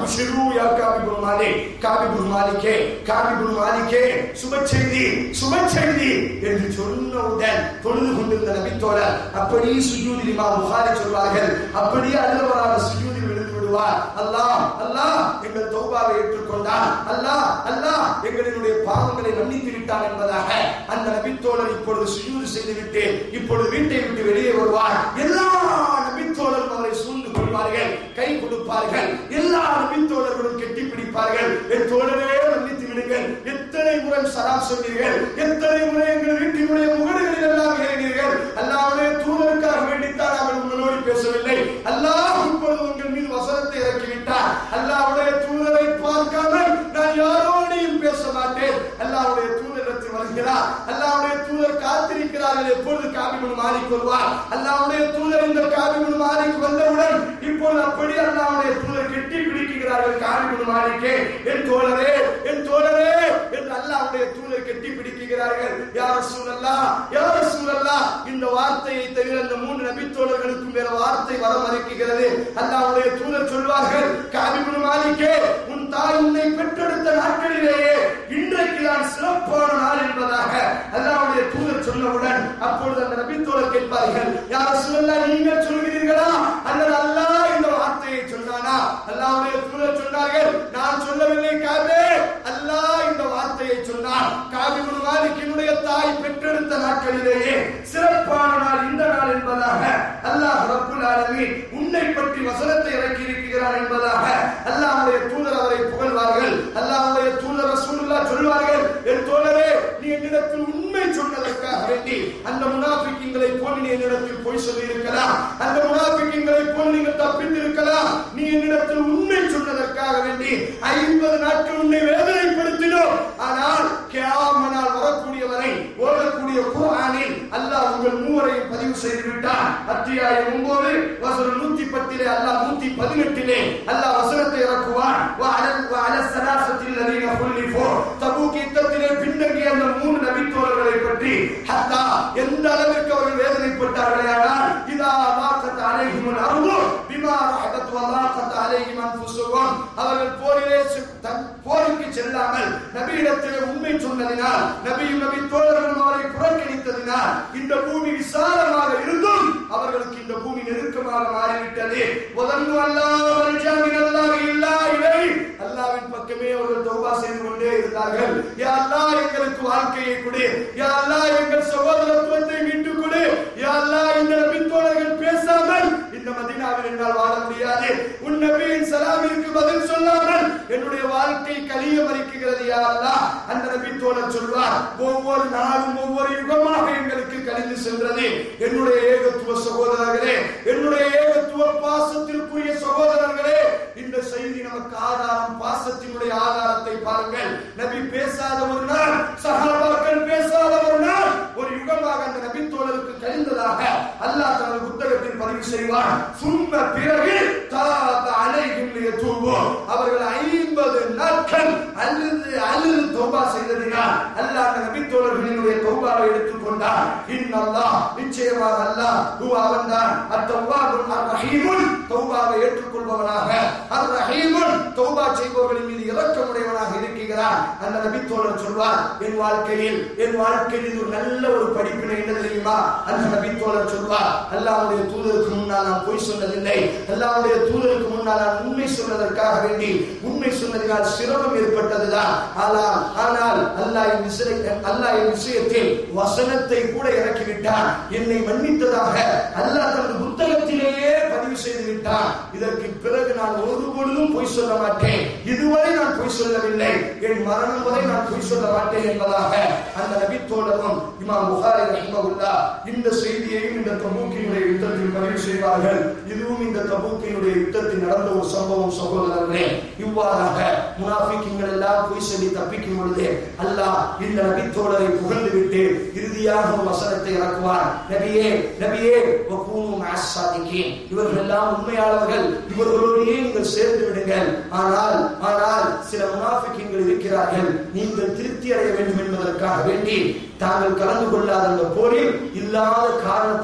அபிஷிரு யா காபிபுல் மாலிக் காபிபுல் மாலிக்கே காபிபுல் மாலிக்கே சுப செய்தி சுப செய்தி என்று சொன்னவுடன் தொழுது கொண்டிருந்த நபித்தோழர் அப்படி சுஜூதில் இமாம் புகாரி சொல்வார்கள் அப்படியே அழுதவராக சுஜூதில் விழுந்து விடுவார் அல்லாஹ் அல்லாஹ் எங்கள் தௌபாவை ஏற்றுக்கொண்டார் அல்லாஹ் அல்லாஹ் எங்களினுடைய பாவங்களை மன்னித்து விட்டான் என்பதாக அந்த நபித்தோழர் இப்பொழுது சுஜூது செய்துவிட்டு இப்பொழுது வீட்டை விட்டு வெளியே வருவார் எல்லா நபித்தோழரும் அவரை சூழ்ந்து கொள்வார்கள் கை கொடுப்பார்கள் எல்லா நபித்தோழர்களும் கெட்டி பிடிப்பார்கள் என் தோழரே மன்னித்து விடுங்கள் எத்தனை முறை சலாம் சொன்னீர்கள் எத்தனை முறை எங்கள் வீட்டினுடைய முகடுகளில் எல்லாம் இறங்கினீர்கள் அல்லாவுடைய தூதருக்காக வேண்டித்தான் அவள் உங்களோடு பேசவில்லை அல்லாஹ் இப்பொழுது உங்கள் மீது வசனத்தை இறக்கிவிட்டார் அல்லாவுடைய தூதரை பார்க்காமல் நான் யாரோடையும் பேச மாட்டேன் அல்லாவுடைய தூதரிடத்தில் வருகிறார் அல்லாவுடைய தூதர் காத்திருக்கிறார்கள் எப்பொழுது காபிமுன் மாறிக் வருவார் அல்லாவுடைய தூதர் இந்த காபிமுன் மாறிக் வந்தவுடன் இப்பொழுது அப்படி அல்லாவுடைய தூதர் கெட்டி பிடிக்கிறார்கள் காபிமுன் மாறிக்கே என் தோழரே என் தோழரே என்று அல்லாவுடைய தூதர் கெட்டி பிடிக்கிறார்கள் யார் சூழல்லா யார் சூழல்லா இந்த வார்த்தையை தவிர இந்த மூன்று நபித்தோழர்களுக்கும் வேற வார்த்தை வர மறுக்கிறது அல்லாவுடைய தூதர் சொல்வார்கள் காபிமுன் மாலிக்கே உன் தாய் உன்னை பெற்றெடுத்த நாட்களிலேயே இன்றைக்கு நான் சிறப்பான நாள் என்பதாக அல்லாவுடைய தூதர் சொன்னவுடன் அப்பொழுது அந்த நபித்தோழர் கேட்பார்கள் யார் சொல்லல நீங்கள் சொல்கிறீர்களா அல்லது அல்லாஹ் இந்த வார்த்தையை சொன்னானா அல்லாவுடைய தூதர் சொன்னார்கள் நான் சொல்லவில்லை காபே அல்லாஹ் இந்த வார்த்தையை சொன்னான் காபிபுல் மாலிக்கினுடைய தாய் பெற்றெடுத்த நாட்களிலேயே சிறப்பான நாள் இந்த நாள் என்பதாக அல்லாஹ் ரப்புல் ஆலமீன் உன்னை பற்றி வசனத்தை இறக்கி இருக்கிறான் என்பதாக அல்லாஹ்வுடைய தூதர் அவரை புகழ்வார்கள் அல்லாஹ்வுடைய தூதர் ரசூலுல்லாஹ் சொல்வார்கள் என் தோழரே நீ என்னிடத்தில் உண்மை சொன்னதற்காக வேண்டி அந்த முனாஃபிக்குகளை போல் நீ என்னிடத்தில் பொய் சொல்லி இருக்கலாம் அந்த முனாஃபிக்குகளை போல் நீங்கள் தப்பித்து இருக்கலாம் நீ என்னிடத்தில் உண்மை சொன்னதற்காக வேண்டி ஐம்பது நாட்கள் உன்னை வேதனைப்படுத்தினோம் ஆனால் கியாமனால் வரக்கூடிய வரை ஓடக்கூடிய குர்ஆனில் அல்லாஹ் உங்கள் மூவரையும் பதிவு செய்து விட்டான் அத்தியாயம் ஒன்பது வசனம் நூத்தி பத்திலே அல்லாஹ் நூத்தி பதினெட்டிலே அல்லாஹ் வசனத்தை இறக்குவான் வஅலல் வஅல ஸலாசத்தில் லதீன குல்லிஃபு தபூக் யுத்தத்திலே பின்தங்கிய அந்த மூணு நபித்தோழர்களை பற்றி ஹத்தா எந்த அளவிற்கு அவர்கள் வேதனைப்பட்டார்களானால் இதா மாக்கத் அலைஹிமுல் அர்து பிமா ரஹபத் வ மாக்கத் அலைஹிம் அன்ஃபுசுஹும் அவர்கள் போரிலே செ- தன் போருக்கு செல்லாமல் நபியிடத்திலே உண்மை சொன்னதினால் நபியும் நபி தோழர்களும் அவரை புறக்கணித்ததினால் இந்த பூமி விசாலமாக இருந்தும் அவர்களுக்கு இந்த பூமி நெருக்கமாக மாறிவிட்டது உதன்னு அல்லாஹ் வல்ஜாமின் அல்லாஹ் இல்லா இலை அல்லாஹ்வின் பக்கமே அவர்கள் தௌபா செய்து கொண்டே இருந்தார்கள் யா அல்லாஹ் எங்களுக்கு வாழ்க்கையை கொடு யா அல்லாஹ் எங்கள் சகோதரத்துவத்தை மீட்டுக் கொடு யா அல்லாஹ் இந்த நபி தோழர்கள் பேசாமல் இந்த மதீனாவில் என்னால் வாழ முடியாது உன் நபியின் சலாமிற்கு பதில் சொல்லாமல் என்னுடைய வாழ்க்கை கலிய மறிக்குகிறது யா அல்லாஹ் அந்த நபி தோழர் சொல்வார் ஒவ்வொரு நாளும் ஒவ்வொரு யுகமாக எங்களுக்கு கழிந்து சென்றது என்னுடைய ஏகத்துவ சகோதரர்களே என்னுடைய ஏகத்துவ பாசத்திற்குரிய சகோதரர்களே இந்த செய்தி நமக்கு ஆதாரம் பாசத்தினுடைய ஆதாரத்தை பாருங்கள் நபி பேசாத ஒரு நாள் சஹாபாக்கள் பேசாத ஒரு நாள் ஒரு யுகமாக அந்த நபி தோழருக்கு கழிந்ததாக அல்லாஹ் தனது புத்தகத்தில் பதிவு செய்வார் சும்ம பிறகு தாத அலைஹிம் லியதூபு அவர்கள் ஐம்பது நாட்கள் அழுது அழுது தௌபா செய்ததினால் அல்லாஹ் அந்த நபி தோழர்களினுடைய தௌபாவை எடுத்துக்கொண்டார் இன்னல்லாஹ் நிச்சயமாக அல்லாஹ் ஹுவ அவன்தான் அத்தவ்வாபுல் அர்ரஹீமுன் தௌபாவை ஏற்றுக்கொள்பவனாக அர் ரஹீமுன் தௌபா செய்பவர்களின் மீது இரக்கமுடையவனாக இருக்கிறார் அந்த நபி தோழர் சொல்வார் என் வாழ்க்கையில் என் வாழ்க்கையில் இது ஒரு நல்ல ஒரு படிப்பினை என்ன தெரியுமா அந்த நபி தோழர் சொல்வார் அல்லாஹ்வுடைய தூதருக்கு முன்னால் நான் பொய் சொன்னதில்லை அல்லாஹ்வுடைய தூதருக்கு முன்னால் நான் உண்மை சொன்னதற்காக வேண்டி உண்மை சொன்னதினால் சிரமம் ஏற்பட்டதுதான் ஆனால் ஆனால் அல்லாஹ் என் விஷய அல்லாஹ் என் விஷயத்தில் வசனத்தை கூட இறக்கி விட்டான் என்னை மன்னித்ததாக அல்லாஹ் தனது புத்தகத்திலேயே பதிவு செய்து விட்டான் இதற்கு பிறகு நான் ஒரு பொழுதும் பொய் சொல்ல மாட்டேன் இதுவரை நான் பொய் சொல்லவில்லை என் மரணம் வரை நான் பொய் சொல்ல மாட்டேன் என்பதாக அந்த நபி தோழரும் இமாம் புகாரி ரஹிமகுல்லா இந்த செய்தியையும் இந்த தபூக்கினுடைய யுத்தத்தில் பதிவு செய்வார்கள் இதுவும் இந்த தபூக்கினுடைய யுத்தத்தில் நடந்த ஒரு சம்பவம் சகோதரர்களே இவ்வாறாக முனாஃபிக்குங்கள் எல்லாம் பொய் சொல்லி தப்பிக்கும் பொழுது அல்லாஹ் இந்த நபி தோழரை புகழ்ந்து விட்டு இறுதியாக ஒரு வசனத்தை இறக்குவார் நபியே நபியே வகூனு மஅஸ் சாதிகீன் இவர்கள் எல்லாம் உண்மையாளர்கள் இவர்களோடையே நீங்கள் சேர்ந்து விடுங்கள் ஆனால் ஆனால் சில முனாஃபிக்குங்கள் இருக்கிறார்கள் நீங்கள் திருப்தி அடைய வேண்டும் என்பதற்காக வேண்டி தாங்கள் கலந்து கொள்ளாத அந்த போரில் இல்லாத காரணத்தை சொல்லி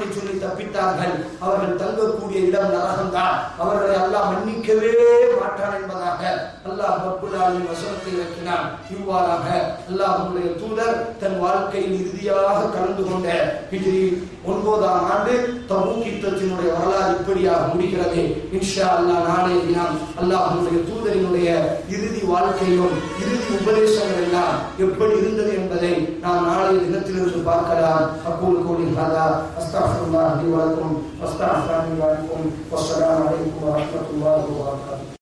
தப்பித்தார்கள் அவர்கள் தங்கக்கூடிய இடம் நரகம்தான் அவர்களை அல்லாஹ் மன்னிக்கவே மாட்டான் என்பதாக அல்லாஹ் ரப்புல் ஆலமீன் வசனத்தை இறக்கினான் இவ்வாறாக அல்லாஹ்வுடைய தூதர் தன் வாழ்க்கையில் இறுதியாக கலந்து கொண்ட ஹிஜ்ரி ஒன்பதாம் ஆண்டு தபூக் யுத்தத்தினுடைய வரலாறு இப்படியாக முடிகிறது இன்ஷா அல்லாஹ் நாளைய தினம் அல்லாஹ்வுடைய தூதரினுடைய இறுதி வாழ்க்கையும் இறுதி உபதேசங்கள் எல்லாம் எப்படி இருந்தது என்பதை நாம் நாளைய தினத்திலிருந்து பார்க்கலாம் அக்கூல் கோலின் ஹதா அஸ்தக்ஃபிருல்லாஹி வலக்கும் வஸ்தக்ஃபிருல்லாஹி வலக்கும் வஸ்ஸலாமு அலைக்கும் வரஹ்மத்துல்லாஹி வபரகாத்துஹு